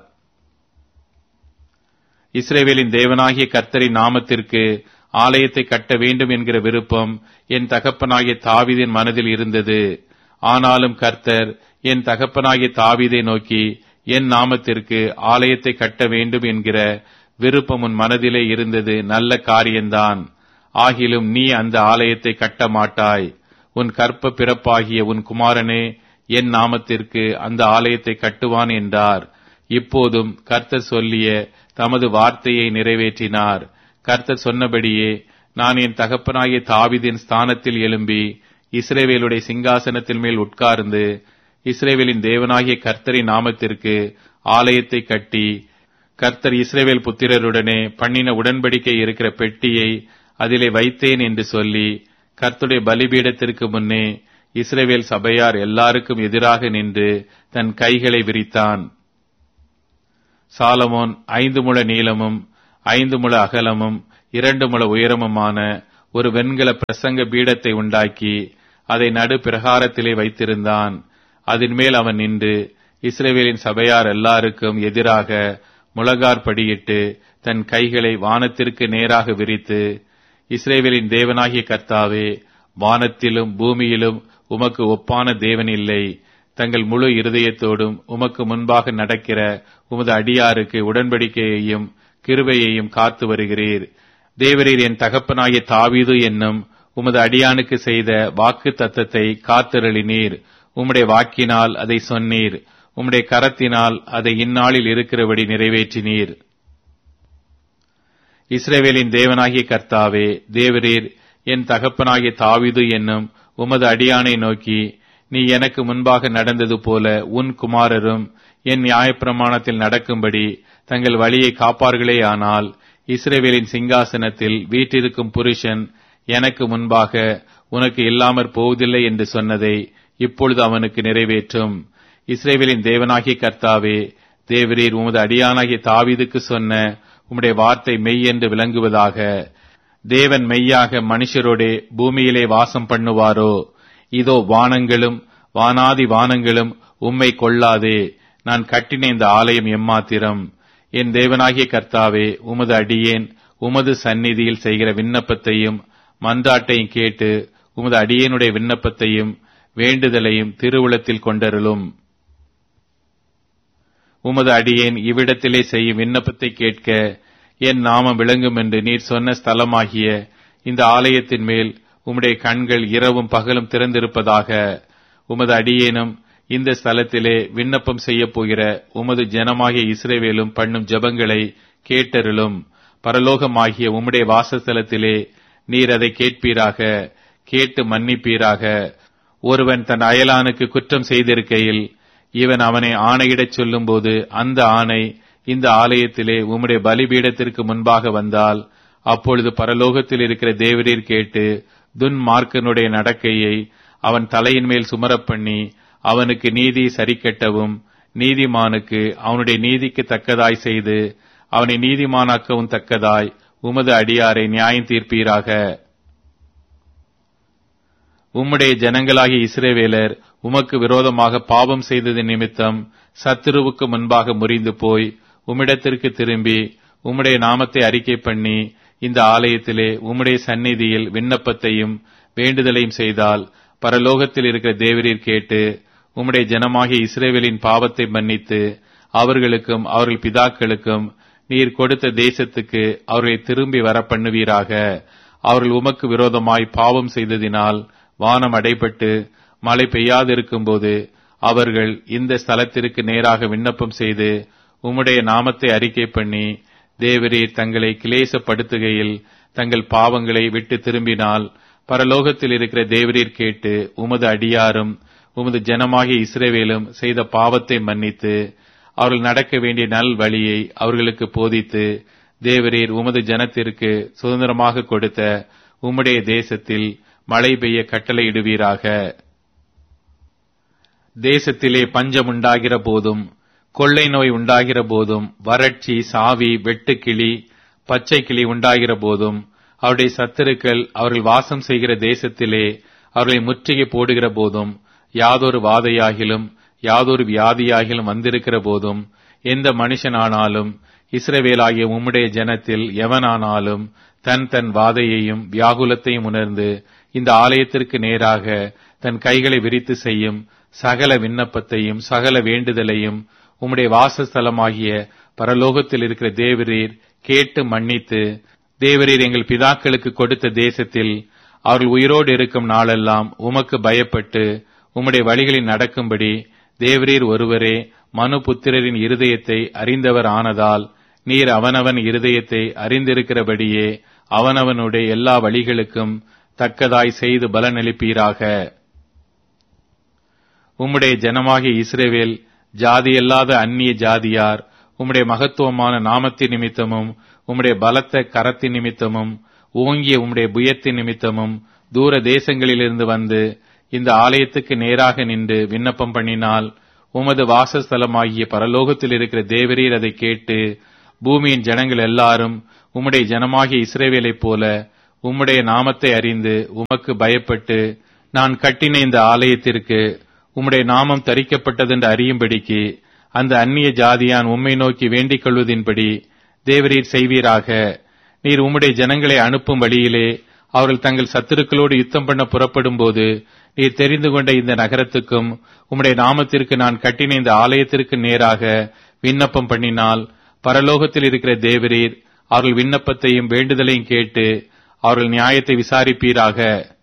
S1: இஸ்ரேவேலின் தேவனாகிய கர்த்தரின் நாமத்திற்கு ஆலயத்தை கட்ட வேண்டும் என்கிற விருப்பம் என் தகப்பனாகிய தாவீதின் மனதில் இருந்தது ஆனாலும் கர்த்தர் என் தகப்பனாகிய தாவீதை நோக்கி என் நாமத்திற்கு ஆலயத்தை கட்ட வேண்டும் என்கிற விருப்பம் உன் மனதிலே இருந்தது நல்ல காரியம்தான் ஆகிலும் நீ அந்த ஆலயத்தை கட்ட மாட்டாய் உன் கற்ப பிறப்பாகிய உன் குமாரனே என் நாமத்திற்கு அந்த ஆலயத்தை கட்டுவான் என்றார் இப்போதும் கர்த்தர் சொல்லிய தமது வார்த்தையை நிறைவேற்றினார் கர்த்தர் சொன்னபடியே நான் என் தகப்பனாகிய தாவிதின் ஸ்தானத்தில் எழும்பி இஸ்ரேவேலுடைய சிங்காசனத்தில் மேல் உட்கார்ந்து இஸ்ரேவேலின் தேவனாகிய கர்த்தரின் நாமத்திற்கு ஆலயத்தை கட்டி கர்த்தர் இஸ்ரேவேல் புத்திரருடனே பண்ணின உடன்படிக்கை இருக்கிற பெட்டியை அதிலே வைத்தேன் என்று சொல்லி கர்த்துடைய பலிபீடத்திற்கு முன்னே இஸ்ரேவேல் சபையார் எல்லாருக்கும் எதிராக நின்று தன் கைகளை விரித்தான் சாலமோன் ஐந்து முழ நீளமும் ஐந்து முழ அகலமும் இரண்டு முழ உயரமுமான ஒரு வெண்கல பிரசங்க பீடத்தை உண்டாக்கி அதை நடு பிரகாரத்திலே வைத்திருந்தான் அதன் மேல் அவன் நின்று இஸ்ரேவேலின் சபையார் எல்லாருக்கும் எதிராக முழகார்படியிட்டு தன் கைகளை வானத்திற்கு நேராக விரித்து இஸ்ரேவேலின் தேவனாகிய கர்த்தாவே வானத்திலும் பூமியிலும் உமக்கு ஒப்பான தேவன் இல்லை தங்கள் முழு இருதயத்தோடும் உமக்கு முன்பாக நடக்கிற உமது அடியாருக்கு உடன்படிக்கையையும் கிருபையையும் காத்து வருகிறீர் தேவரீர் என் தகப்பனாகிய தாவீது என்னும் உமது அடியானுக்கு செய்த வாக்கு தத்தத்தை காத்தருளினீர் உம்முடைய வாக்கினால் அதை சொன்னீர் உம்முடைய கரத்தினால் அதை இந்நாளில் இருக்கிறபடி நிறைவேற்றினீர் இஸ்ரேவேலின் தேவனாகிய கர்த்தாவே தேவரீர் என் தகப்பனாகிய தாவிது என்னும் உமது அடியானை நோக்கி நீ எனக்கு முன்பாக நடந்தது போல உன் குமாரரும் என் நியாயப்பிரமாணத்தில் நடக்கும்படி தங்கள் வழியை காப்பார்களே ஆனால் இஸ்ரேவேலின் சிங்காசனத்தில் வீற்றிருக்கும் புருஷன் எனக்கு முன்பாக உனக்கு இல்லாமற் போவதில்லை என்று சொன்னதை இப்பொழுது அவனுக்கு நிறைவேற்றும் இஸ்ரேவேலின் தேவனாகிய கர்த்தாவே தேவரீர் உமது அடியானாகிய தாவீதுக்கு சொன்ன உம்முடைய வார்த்தை மெய் என்று விளங்குவதாக தேவன் மெய்யாக மனுஷரோடே பூமியிலே வாசம் பண்ணுவாரோ இதோ வானங்களும் வானாதி வானங்களும் உம்மை கொள்ளாதே நான் கட்டின இந்த ஆலயம் எம்மாத்திரம் என் தேவனாகிய கர்த்தாவே உமது அடியேன் உமது சந்நிதியில் செய்கிற விண்ணப்பத்தையும் மன்றாட்டையும் கேட்டு உமது அடியேனுடைய விண்ணப்பத்தையும் வேண்டுதலையும் திருவுளத்தில் கொண்டருளும் உமது அடியேன் இவ்விடத்திலே செய்யும் விண்ணப்பத்தை கேட்க என் நாமம் விளங்கும் என்று நீர் சொன்ன ஸ்தலமாகிய இந்த ஆலயத்தின் மேல் உம்முடைய கண்கள் இரவும் பகலும் திறந்திருப்பதாக உமது அடியேனும் இந்த ஸ்தலத்திலே விண்ணப்பம் செய்யப் போகிற உமது ஜனமாகிய இஸ்ரேவேலும் பண்ணும் ஜெபங்களை கேட்டருளும் பரலோகமாகிய உம்முடைய வாசஸ்தலத்திலே நீர் அதை கேட்பீராக கேட்டு மன்னிப்பீராக ஒருவன் தன் அயலானுக்கு குற்றம் செய்திருக்கையில் இவன் அவனை ஆணையிடச் சொல்லும்போது அந்த ஆணை இந்த ஆலயத்திலே உம்முடைய பலிபீடத்திற்கு முன்பாக வந்தால் அப்பொழுது பரலோகத்தில் இருக்கிற தேவரீர் கேட்டு துன்மார்க்கனுடைய நடக்கையை அவன் தலையின் மேல் சுமரப் பண்ணி அவனுக்கு நீதி சரிக்கட்டவும் நீதிமானுக்கு அவனுடைய நீதிக்கு தக்கதாய் செய்து அவனை நீதிமானாக்கவும் தக்கதாய் உமது அடியாரை நியாயம் தீர்ப்பீராக உம்முடைய ஜனங்களாகிய இஸ்ரேவேலர் உமக்கு விரோதமாக பாவம் செய்தது நிமித்தம் சத்துருவுக்கு முன்பாக முறிந்து போய் உம்மிடத்திற்கு திரும்பி உம்முடைய நாமத்தை அறிக்கை பண்ணி இந்த ஆலயத்திலே உம்முடைய சந்நிதியில் விண்ணப்பத்தையும் வேண்டுதலையும் செய்தால் பரலோகத்தில் இருக்கிற தேவரீர் கேட்டு உம்முடைய ஜனமாகிய இஸ்ரேவேலின் பாவத்தை மன்னித்து அவர்களுக்கும் அவர்கள் பிதாக்களுக்கும் நீர் கொடுத்த தேசத்துக்கு அவர்களை திரும்பி வர பண்ணுவீராக அவர்கள் உமக்கு விரோதமாய் பாவம் செய்ததினால் வானம் அடைபட்டு மழை பெய்யாதிருக்கும்போது அவர்கள் இந்த ஸ்தலத்திற்கு நேராக விண்ணப்பம் செய்து உம்முடைய நாமத்தை அறிக்கை பண்ணி தேவரீர் தங்களை கிளேசப்படுத்துகையில் தங்கள் பாவங்களை விட்டு திரும்பினால் பரலோகத்தில் இருக்கிற தேவரீர் கேட்டு உமது அடியாரும் உமது ஜனமாகிய இஸ்ரேவேலும் செய்த பாவத்தை மன்னித்து அவர்கள் நடக்க வேண்டிய நல் வழியை அவர்களுக்கு போதித்து தேவரீர் உமது ஜனத்திற்கு சுதந்திரமாக கொடுத்த உம்முடைய தேசத்தில் மழை பெய்ய கட்டளையிடுவீராக தேசத்திலே பஞ்சம் உண்டாகிற போதும் கொள்ளை நோய் உண்டாகிற போதும் வறட்சி சாவி வெட்டுக்கிளி பச்சை கிளி உண்டாகிற போதும் அவருடைய சத்துருக்கள் அவர்கள் வாசம் செய்கிற தேசத்திலே அவர்களை முற்றுகை போடுகிற போதும் யாதொரு வாதையாகிலும் யாதொரு வியாதியாகிலும் வந்திருக்கிற போதும் எந்த மனுஷனானாலும் இஸ்ரவேலாகிய உம்முடைய ஜனத்தில் எவனானாலும் தன் தன் வாதையையும் வியாகுலத்தையும் உணர்ந்து இந்த ஆலயத்திற்கு நேராக தன் கைகளை விரித்து செய்யும் சகல விண்ணப்பத்தையும் சகல வேண்டுதலையும் உம்முடைய வாசஸ்தலமாகிய பரலோகத்தில் இருக்கிற தேவரீர் கேட்டு மன்னித்து தேவரீர் எங்கள் பிதாக்களுக்கு கொடுத்த தேசத்தில் அவர்கள் உயிரோடு இருக்கும் நாளெல்லாம் உமக்கு பயப்பட்டு உம்முடைய வழிகளில் நடக்கும்படி தேவரீர் ஒருவரே மனு புத்திரரின் இருதயத்தை அறிந்தவர் ஆனதால் நீர் அவனவன் இருதயத்தை அறிந்திருக்கிறபடியே அவனவனுடைய எல்லா வழிகளுக்கும் தக்கதாய் செய்து பலனளிப்பீராக உம்முடைய ஜனமாகிய இஸ்ரேவேல் ஜாதியல்லாத அந்நிய ஜாதியார் உம்முடைய மகத்துவமான நாமத்தின் நிமித்தமும் உம்முடைய பலத்த கரத்தின் நிமித்தமும் ஓங்கிய உம்முடைய புயத்தின் நிமித்தமும் தூர தேசங்களிலிருந்து வந்து இந்த ஆலயத்துக்கு நேராக நின்று விண்ணப்பம் பண்ணினால் உமது வாசஸ்தலமாகிய பரலோகத்தில் இருக்கிற தேவரீர் அதை கேட்டு பூமியின் ஜனங்கள் எல்லாரும் உம்முடைய ஜனமாகிய இஸ்ரேவேலைப் போல உம்முடைய நாமத்தை அறிந்து உமக்கு பயப்பட்டு நான் கட்டின இந்த ஆலயத்திற்கு உம்முடைய நாமம் தரிக்கப்பட்டதென்று அறியும்படிக்கு அந்த அந்நிய ஜாதியான் உம்மை நோக்கி வேண்டிக் கொள்வதின்படி தேவரீர் செய்வீராக நீர் உம்முடைய ஜனங்களை அனுப்பும் வழியிலே அவர்கள் தங்கள் சத்துருக்களோடு யுத்தம் பண்ண புறப்படும் போது நீர் தெரிந்து கொண்ட இந்த நகரத்துக்கும் உம்முடைய நாமத்திற்கு நான் கட்டின இந்த ஆலயத்திற்கு நேராக விண்ணப்பம் பண்ணினால் பரலோகத்தில் இருக்கிற தேவரீர் அவர்கள் விண்ணப்பத்தையும் வேண்டுதலையும் கேட்டு அவர்கள் நியாயத்தை விசாரிப்பீராக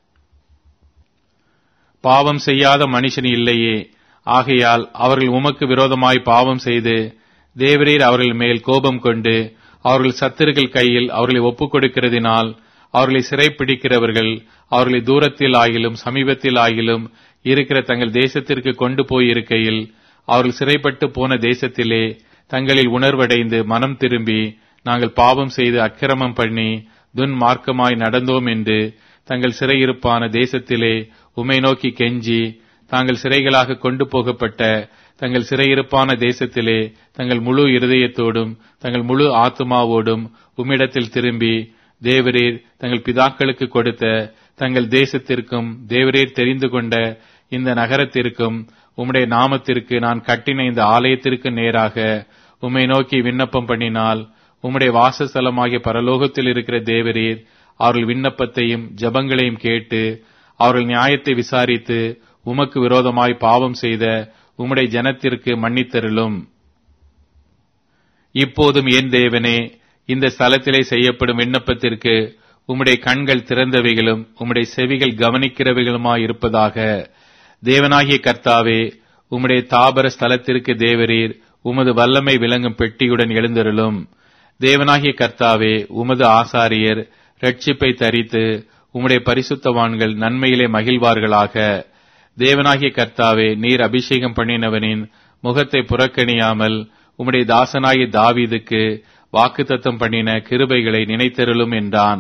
S1: பாவம் செய்யாத மனுஷன் இல்லையே ஆகையால் அவர்கள் உமக்கு விரோதமாய் பாவம் செய்து தேவரீர் அவர்கள் மேல் கோபம் கொண்டு அவர்கள் சத்துருக்கள் கையில் அவர்களை ஒப்புக் கொடுக்கிறதினால் அவர்களை சிறைப்பிடிக்கிறவர்கள் அவர்களை தூரத்தில் ஆகிலும் சமீபத்தில் ஆகிலும் இருக்கிற தங்கள் தேசத்திற்கு கொண்டு போயிருக்கையில் அவர்கள் சிறைப்பட்டு போன தேசத்திலே தங்களில் உணர்வடைந்து மனம் திரும்பி நாங்கள் பாவம் செய்து அக்கிரமம் பண்ணி துன்மார்க்கமாய் நடந்தோம் என்று தங்கள் சிறையிருப்பான தேசத்திலே உமை நோக்கி கெஞ்சி தாங்கள் சிறைகளாக கொண்டு போகப்பட்ட தங்கள் சிறையிருப்பான தேசத்திலே தங்கள் முழு இருதயத்தோடும் தங்கள் முழு ஆத்மாவோடும் உம்மிடத்தில் திரும்பி தேவரீர் தங்கள் பிதாக்களுக்கு கொடுத்த தங்கள் தேசத்திற்கும் தேவரீர் தெரிந்து கொண்ட இந்த நகரத்திற்கும் உம்முடைய நாமத்திற்கு நான் கட்டின இந்த ஆலயத்திற்கு நேராக உம்மை நோக்கி விண்ணப்பம் பண்ணினால் உம்முடைய வாசஸ்தலமாகிய பரலோகத்தில் இருக்கிற தேவரீர் அவர்கள் விண்ணப்பத்தையும் ஜபங்களையும் கேட்டு அவர்கள் நியாயத்தை விசாரித்து உமக்கு விரோதமாய் பாவம் செய்த உம்முடைய ஜனத்திற்கு மன்னித்தருளும் இப்போதும் என் தேவனே இந்த ஸ்தலத்திலே செய்யப்படும் விண்ணப்பத்திற்கு உம்முடைய கண்கள் திறந்தவைகளும் உம்முடைய செவிகள் கவனிக்கிறவைகளுமாய் இருப்பதாக தேவனாகிய கர்த்தாவே உம்முடைய தாபர ஸ்தலத்திற்கு தேவரீர் உமது வல்லமை விளங்கும் பெட்டியுடன் எழுந்தருளும் தேவனாகிய கர்த்தாவே உமது ஆசாரியர் ரட்சிப்பை தரித்து உம்முடைய பரிசுத்தவான்கள் நன்மையிலே மகிழ்வார்களாக தேவனாகிய கர்த்தாவே நீர் அபிஷேகம் பண்ணினவனின் முகத்தை புறக்கணியாமல் உம்முடைய தாசனாகிய தாவீதுக்கு வாக்குத்தத்தம் பண்ணின கிருபைகளை நினைத்தருளும் என்றான்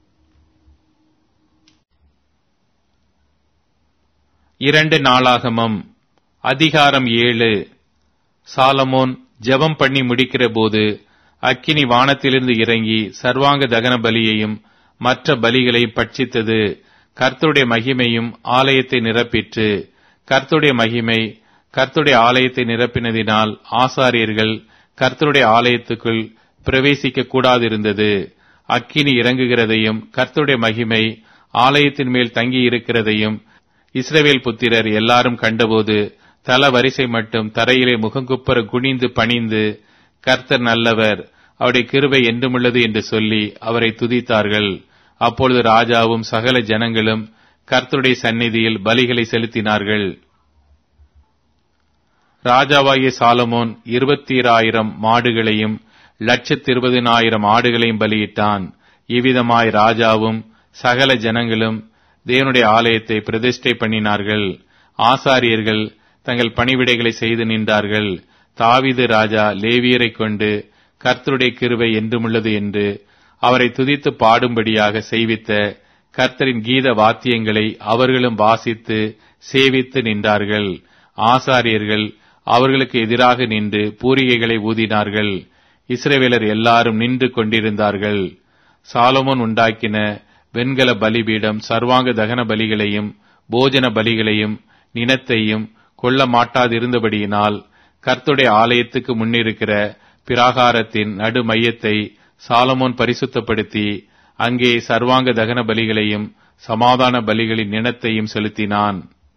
S1: இரண்டு நாளாகமம் அதிகாரம் ஏழு சாலமோன் ஜெபம் பண்ணி முடிக்கிற போது அக்கினி வானத்திலிருந்து இறங்கி சர்வாங்க தகன பலியையும் மற்ற பலிகளையும் பட்சித்தது கர்த்தருடைய மகிமையும் ஆலயத்தை நிரப்பிற்று கர்த்தருடைய மகிமை கர்த்தருடைய ஆலயத்தை நிரப்பினதினால் ஆசாரியர்கள் கர்த்தருடைய ஆலயத்துக்குள் பிரவேசிக்க கூடாதிருந்தது அக்கினி இறங்குகிறதையும் கர்த்தருடைய மகிமை ஆலயத்தின் மேல் தங்கி இருக்கிறதையும் இஸ்ரவேல் புத்திரர் எல்லாரும் கண்டபோது தல வரிசை மட்டும் தரையிலே முகங்குப்பர குனிந்து பணிந்து கர்த்தர் நல்லவர் அவருடைய கிருபை என்றுமுள்ளது என்று சொல்லி அவரை துதித்தார்கள் அப்பொழுது ராஜாவும் சகல ஜனங்களும் கர்த்தருடைய சந்நிதியில் பலிகளை செலுத்தினார்கள் ராஜாவாகிய சாலமோன் இருபத்தீராயிரம் மாடுகளையும் லட்சத்து இருபதினாயிரம் ஆடுகளையும் பலியிட்டான் இவ்விதமாய் ராஜாவும் சகல ஜனங்களும் தேவனுடைய ஆலயத்தை பிரதிஷ்டை பண்ணினார்கள் ஆசாரியர்கள் தங்கள் பணிவிடைகளை செய்து நின்றார்கள் தாவிது ராஜா லேவியரை கொண்டு கர்த்தருடைய கிருவை என்றுமுள்ளது என்று அவரை துதித்து பாடும்படியாக செய்வித்த கர்த்தரின் கீத வாத்தியங்களை அவர்களும் வாசித்து சேவித்து நின்றார்கள் ஆசாரியர்கள் அவர்களுக்கு எதிராக நின்று பூரிகைகளை ஊதினார்கள் இஸ்ரவேலர் எல்லாரும் நின்று கொண்டிருந்தார்கள் சாலமோன் உண்டாக்கின வெண்கல பலிபீடம் சர்வாங்க தகன பலிகளையும் போஜன பலிகளையும் நினத்தையும் கொள்ள மாட்டாதிருந்தபடியினால் கர்த்துடைய ஆலயத்துக்கு முன்னிருக்கிற பிராகாரத்தின் நடு மையத்தை சாலமோன் பரிசுத்தப்படுத்தி அங்கே சர்வாங்க தகன பலிகளையும் சமாதான பலிகளின் நினத்தையும் செலுத்தினான்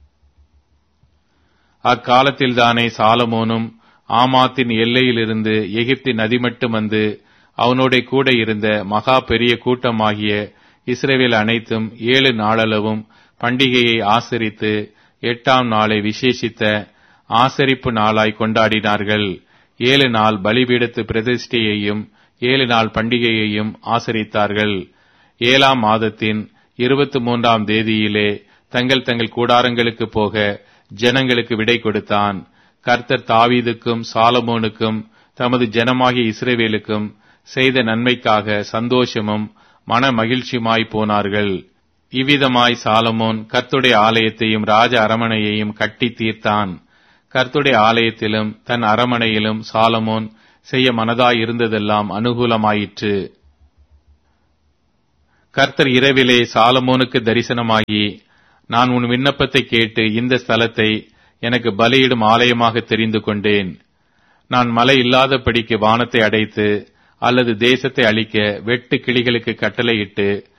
S1: அக்காலத்தில்தானே சாலமோனும் ஆமாத்தின் எல்லையிலிருந்து எகிப்தின் நதி மட்டும் வந்து அவனோட கூட இருந்த மகா பெரிய கூட்டமாகிய இஸ்ரேவேல் அனைத்தும் ஏழு நாளளவும் பண்டிகையை ஆசரித்து எட்டாம் நாளை விசேஷித்த ஆசரிப்பு நாளாய் கொண்டாடினார்கள் ஏழு நாள் பலிபீடத்து பிரதிஷ்டையையும் ஏழு நாள் பண்டிகையையும் ஆசரித்தார்கள் ஏழாம் மாதத்தின் இருபத்தி மூன்றாம் தேதியிலே தங்கள் தங்கள் கூடாரங்களுக்கு போக ஜனங்களுக்கு விடை கொடுத்தான் கர்த்தர் தாவீதுக்கும் சாலமோனுக்கும் தமது ஜனமாகிய இஸ்ரேவேலுக்கும் செய்த நன்மைக்காக சந்தோஷமும் மன மகிழ்ச்சியுமாய் போனார்கள் இவ்விதமாய் சாலமோன் கர்த்துடைய ஆலயத்தையும் ராஜ அரமனையையும் கட்டி தீர்த்தான் கர்த்துடைய ஆலயத்திலும் தன் அரமனையிலும் சாலமோன் செய்ய மனதாய் இருந்ததெல்லாம் அனுகூலமாயிற்று கர்த்தர் இரவிலே சாலமோனுக்கு தரிசனமாகி நான் உன் விண்ணப்பத்தை கேட்டு இந்த ஸ்தலத்தை எனக்கு பலியிடும் ஆலயமாக தெரிந்து கொண்டேன் நான் மழை இல்லாதபடிக்கு வானத்தை அடைத்து அல்லது தேசத்தை அழிக்க வெட்டு கிளிகளுக்கு கட்டளையிட்டு